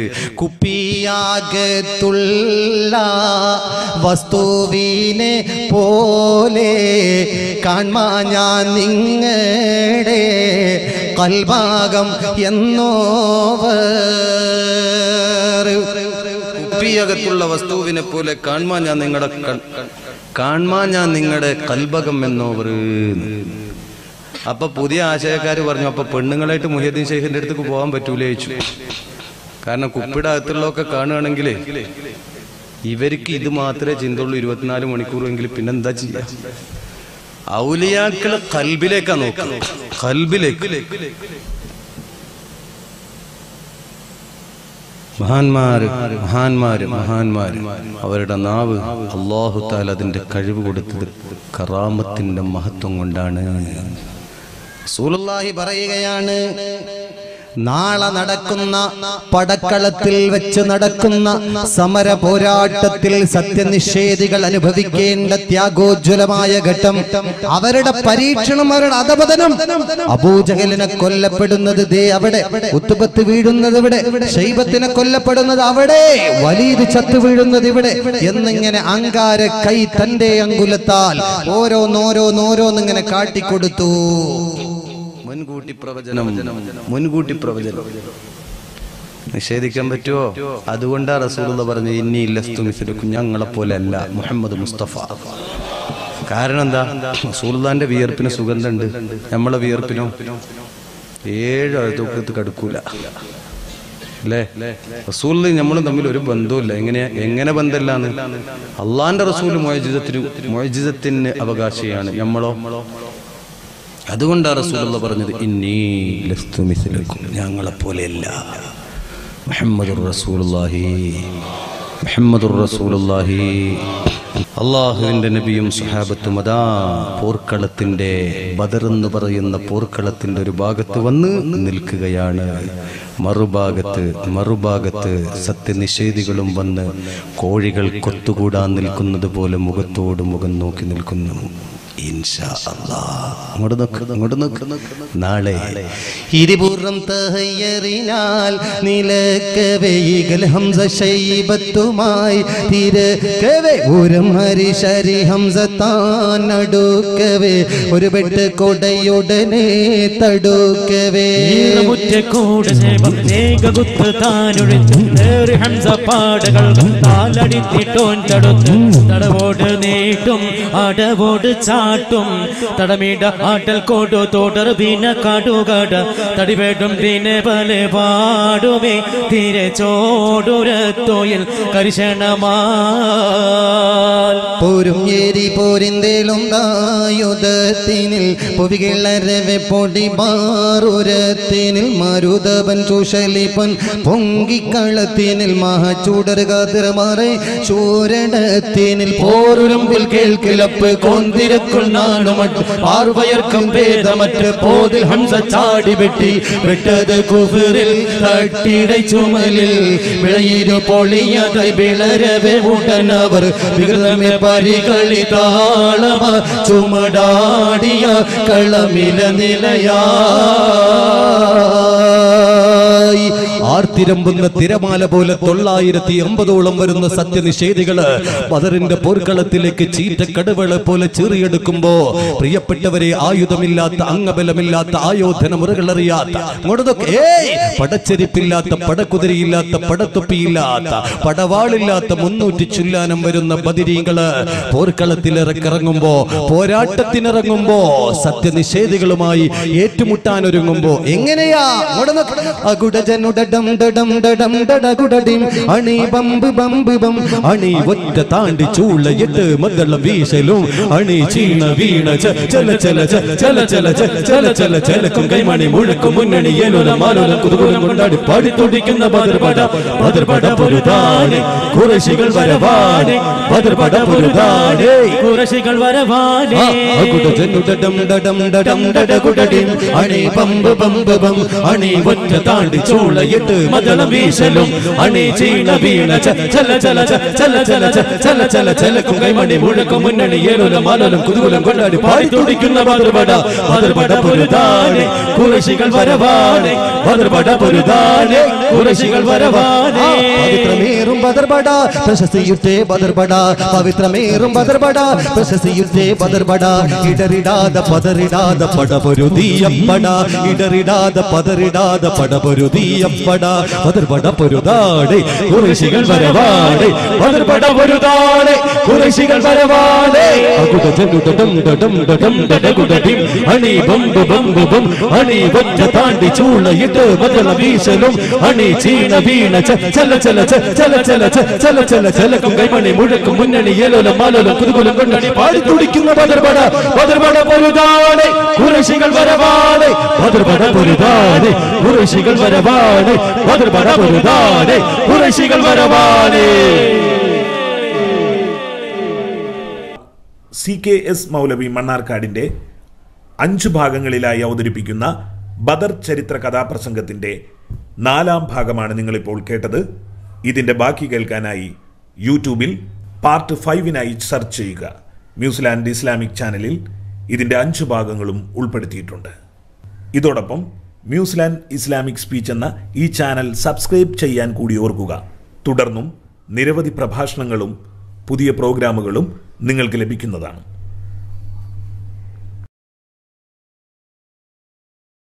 കുപ്പിയാകത്തുള്ള വസ്തുവിനെ പോലെ കാൺമാ ഞാൻ നിങ്ങളുടെ കൽഭാഗം എന്നോവർ കുപ്പിയകത്തുള്ള വസ്തുവിനെ പോലെ കാൺമാ ഞാൻ നിങ്ങളുടെ കൺ- കാൺമാ ഞാൻ നിങ്ങളുടെ കൽബകം എന്നോവർ അപ്പൊ പുതിയ ആശയക്കാര് പറഞ്ഞു അപ്പൊ പെണ്ണുങ്ങളായിട്ട് മുഹിയദ്ദീൻ ഷെയ്ഖിന്റെ അടുത്തേക്ക് പോകാൻ പറ്റൂലേ ചോദിച്ചു കാരണം കുപ്പിയുടെ അകത്തുള്ളതൊക്കെ കാണുകയാണെങ്കിൽ ഇവർക്ക് ഇത് മാത്രമേ ചിന്തയുള്ളൂ ഇരുപത്തിനാല് മണിക്കൂറെങ്കിലും പിന്നെന്താ ചെയ്യാ ഔലിയാക്കള് കൽബിലേക്കാ നോക്കുന്നത് കൽബിലേക്ക് മഹാന്മാര് മഹാന്മാര് മഹാന്മാര് അവരുടെ നാവ് അള്ളാഹു താല അതിന്റെ കഴിവ് കൊടുത്തത് കറാമത്തിന്റെ മഹത്വം കൊണ്ടാണ് റസൂലുള്ളാഹി പറയുകയാണ് നാളെ നടക്കുന്ന പടക്കളത്തിൽ വെച്ച് നടക്കുന്ന സമര പോരാട്ടത്തിൽ സത്യനിഷേധികൾ അനുഭവിക്കേണ്ട ത്യാഗോജ്വലമായ ഘട്ടം അവരുടെ പരീക്ഷണം അവരുടെ അധപതനം അബൂജഹലിനെ കൊല്ലപ്പെടുന്നത് ദേ അവിടെ ഉത്തുബത്ത് വീഴുന്നത് ഇവിടെ ശൈബത്തിനെ കൊല്ലപ്പെടുന്നത് അവിടെ വലിയത് ചത്തു വീഴുന്നത് ഇവിടെ എന്നിങ്ങനെ അങ്കാര കൈ തന്റെ അങ്കുലത്താൽ ഓരോന്നോരോന്നോരോന്നിങ്ങനെ കാട്ടിക്കൊടുത്തു മുൻകൂട്ടി പ്രവചനം മുൻകൂട്ടി പ്രവചനം നിഷേധിക്കാൻ പറ്റുമോ അതുകൊണ്ടാ റസൂലുള്ള പറഞ്ഞു ഇനി ലസ്തുമിസിലും ഞങ്ങളെ പോലെ അല്ല മുഹമ്മദ് മുസ്തഫ കാരണം എന്താ റസൂലുള്ളാന്റെ വിയർപ്പിന് സുഗന്ധമുണ്ട് നമ്മളെ വിയർപ്പിനോ ഏഴ് അഴുത്തൂക്കത്ത് കടുക്കൂല അല്ലേ റസൂലിന് നമ്മളും തമ്മിൽ ഒരു ബന്ധവുമില്ല എങ്ങനെ എങ്ങനെ ബന്ധമില്ലാന്ന് അള്ളാന്റെ റസൂൽ മോയജിതത്തിന് മോയജിതത്തിന് അവകാശിയാണ് നമ്മളോ അതുകൊണ്ടാണ് റസൂലുള്ള പറഞ്ഞത് ഇന്നീ ലസ്തു മിസ്ലക്കും ഞങ്ങളെ പോലെയല്ല മുഹമ്മദുർ റസൂലുള്ളാഹി മുഹമ്മദുർ റസൂലുള്ളാഹി അള്ളാഹുവിന്റെ നബിയും സുഹാബത്തും അതാ പോർക്കളത്തിന്റെ ബദർ എന്ന് പറയുന്ന പോർക്കളത്തിന്റെ ഒരു ഭാഗത്ത് വന്ന് നിൽക്കുകയാണ് മറുഭാഗത്ത് മറുഭാഗത്ത് സത്യനിഷേധികളും വന്ന് കോഴികൾ കൊത്തുകൂടാൻ നിൽക്കുന്നത് പോലെ മുഖത്തോട് മുഖം നോക്കി നിൽക്കുന്നു ഇൻഷാ അല്ലാഹ്. അങ്ങോട്ട് നോക്ക് അങ്ങോട്ട് നോക്ക് നാളെ ഇരുപുറം തഹയ്യറിനാൽ നിലക്കവൈകൾ ഹംസ ശൈബത്തുമായി തിരക്കവേ ഒരു മരിശരി ഹംസ താൻ നടുക്കവേ ഒരു വെട്ട് കൊടയുടനെ തടുക്കവേ ഈറമുറ്റക്കൂട് സേവം നേകകുത്ത് താനൊഴിച്ച് ഏറി ഹംസ പാടകൾ താലടിത്തിട്ടോൻ തടുത്ത് തടവോട് നീട്ടും അടവോട് ചാട്ടും തടമിട ആട്ടൽ കോടു തോടർ പിന്നെ കാടുകട തടിവേട്ടും പിന്നെ പല പാടുമേ തീരെ ചോടുരത്തോയിൽ കരിശണമാൽ പോരും ഏരി പോരിന്തേലും തായുധത്തിനിൽ പൊവികിളരവെ പൊടി മാറുരത്തിനിൽ മരുതവൻ ചുഷലിപ്പൻ പൊങ്കിക്കളത്തിനിൽ മഹച്ചൂടറുകാതിരമാറെ ചൂരണത്തിനിൽ പോരുരമ്പിൽ കേൾക്കിലപ്പ് കൊന്തിരക്കുൾ നാടുമട്ട് പാർവയർക്കം വേദമറ്റ് പോതിൽ ഹംസ ചാടി വെട്ടി വെട്ടത് കുഫിറിൽ തട്ടിടை ചുമലിൽ വിളയിരു പൊളിയതൈ വിളരവെ ഉടനവർ വികൃതമെ പരികളി താളമ ചുമടാടിയ കളമില നിലയാ ായി ആർത്തിരമ്പുന്ന തിരമാല പോലെ തൊള്ളായിരത്തി അമ്പതോളം വരുന്ന സത്യനിഷേധികള് ബദറിന്റെ പോർക്കളത്തിലേക്ക് ചീറ്റക്കടവുകളെ പോലെ ചീറിയെടുക്കുമ്പോ പ്രിയപ്പെട്ടവരെ ആയുധമില്ലാത്ത അംഗബലമില്ലാത്ത ആയോധന മുറകളറിയാത്ത അങ്ങോട്ടൊക്കെ ഏയ് പടച്ചെരിപ്പില്ലാത്ത പടക്കുതിരയില്ലാത്ത പടത്തൊപ്പിയില്ലാത്ത പടവാളില്ലാത്ത മുന്നൂറ്റി ചുല്ലാനം വരുന്ന ബദിരീകള് പോർക്കളത്തിലിറക്കിറങ്ങുമ്പോ പോരാട്ടത്തിനിറങ്ങുമ്പോ സത്യനിഷേധികളുമായി ഏറ്റുമുട്ടാൻ ഒരുങ്ങുമ്പോ എങ്ങനെയാ അങ്ങോട്ട് നോക്ക്. അകുടജനുടടം ഡടം ഡടം ഡടകുടടിം അണി ബമ്പ് ബമ്പ് ബം അണി ഒറ്റ താണ്ടി ചൂളയിട്ട് മദ്ദള വീശലും അണി ചീണ വീണ ച ചല ചല ച ചല ചല ച ചല ചല ചലക്കും കൈമണി മുഴക്കും മുന്നണി ഏലോല മാലോല കുതുകുലം കൊണ്ടാടി പാടി തുടിക്കുന്ന ബദർപട ബദർപട പൊരുതാനെ കുറശികൾ വരവാനെ ബദർപട പൊരുതാനെ കുറശികൾ വരവാനേ അകുടജനുടടം ഡടം ഡടം ഡടകുടടിം അണി ബമ്പ് ബമ്പ് ബം അണി ഒറ്റ താണ്ടി ചൂളയിട്ട് മദ്ദള വീശലും അണി ചീണ വീണ ച ചല ചല ച ചല ചല ച ചല ചല ചലക്കും കൈമണി മുഴക്കും മുന്നണി ഏലോല മാലോലം കുതുകുലം കൊണ്ടാടി പാടി തുടിക്കുന്ന ബദർപട ബദർപട പൊരുതാനെ കുറശികൾ വരവാനെ ബദർപട പൊരുതാനെ കുറശികൾ വരവാനെ പവിത്രമേറും ബദർപട പ്രശസ്തിയുറ്റേ ബദർപട പവിത്രമേറും ബദർപട പ്രശസ്തിയുറ്റേ ബദർപട ഇടറിടാത പതറിടാത പടപൊരുതീയപ്പട ഇടറിടാത പതറിടാത പടപൊരുതീയപ്പട ബദർപട പൊരുതാടെ കുറശികൾ വരവാടെ ബദർപട പൊരുതാടെ കുറശികൾ വരവാടെ അകുട ചെന്നുടം ഡടം ഡടം ഡടകുടടിം അണി ബമ്പ് ബമ്പ് ബം അണി ഒറ്റ താണ്ടി ചൂളയിട്ട് ബദല വീശലും അണി ചീണ വീണ ച ചല ചല ച ചല ചല ച ചല ചല ചലക്കും കൈമണി മുഴക്കും മുന്നണി ഏലോലം മാലോലം കുതുകുലം കൊണ്ടണി പാടി തുടിക്കുന്ന ബദർപട ബദർപട പൊരുതാടെ കുറശികൾ വരവാടെ ബദർപട പൊരുതാടെ കുറശികൾ വരവാടെ ബദർപട പൊരുതാടെ കുറശികൾ വരവാടെ സി കെ എസ് മൗലവി മണ്ണാർക്കാടിന്റെ അഞ്ചു ഭാഗങ്ങളിലായി അവതരിപ്പിക്കുന്ന ബദർ ചരിത്ര കഥാപ്രസംഗത്തിന്റെ നാലാം ഭാഗമാണ് നിങ്ങളിപ്പോൾ കേട്ടത് ഇതിന്റെ ബാക്കി കേൾക്കാനായി യൂട്യൂബിൽ പാർട്ട് ഫൈവിനായി സെർച്ച് ചെയ്യുക ന്യൂസിലാൻഡ് ഇസ്ലാമിക് ചാനലിൽ ഇതിന്റെ അഞ്ചു ഭാഗങ്ങളും ഉൾപ്പെടുത്തിയിട്ടുണ്ട് ഇതോടൊപ്പം ന്യൂസിലാൻഡ് ഇസ്ലാമിക് സ്പീച്ച് എന്ന ഈ ചാനൽ സബ്സ്ക്രൈബ് ചെയ്യാൻ കൂടി ഓർക്കുക തുടർന്നും നിരവധി പ്രഭാഷണങ്ങളും പുതിയ പ്രോഗ്രാമുകളും നിങ്ങൾക്ക് ലഭിക്കുന്നതാണ്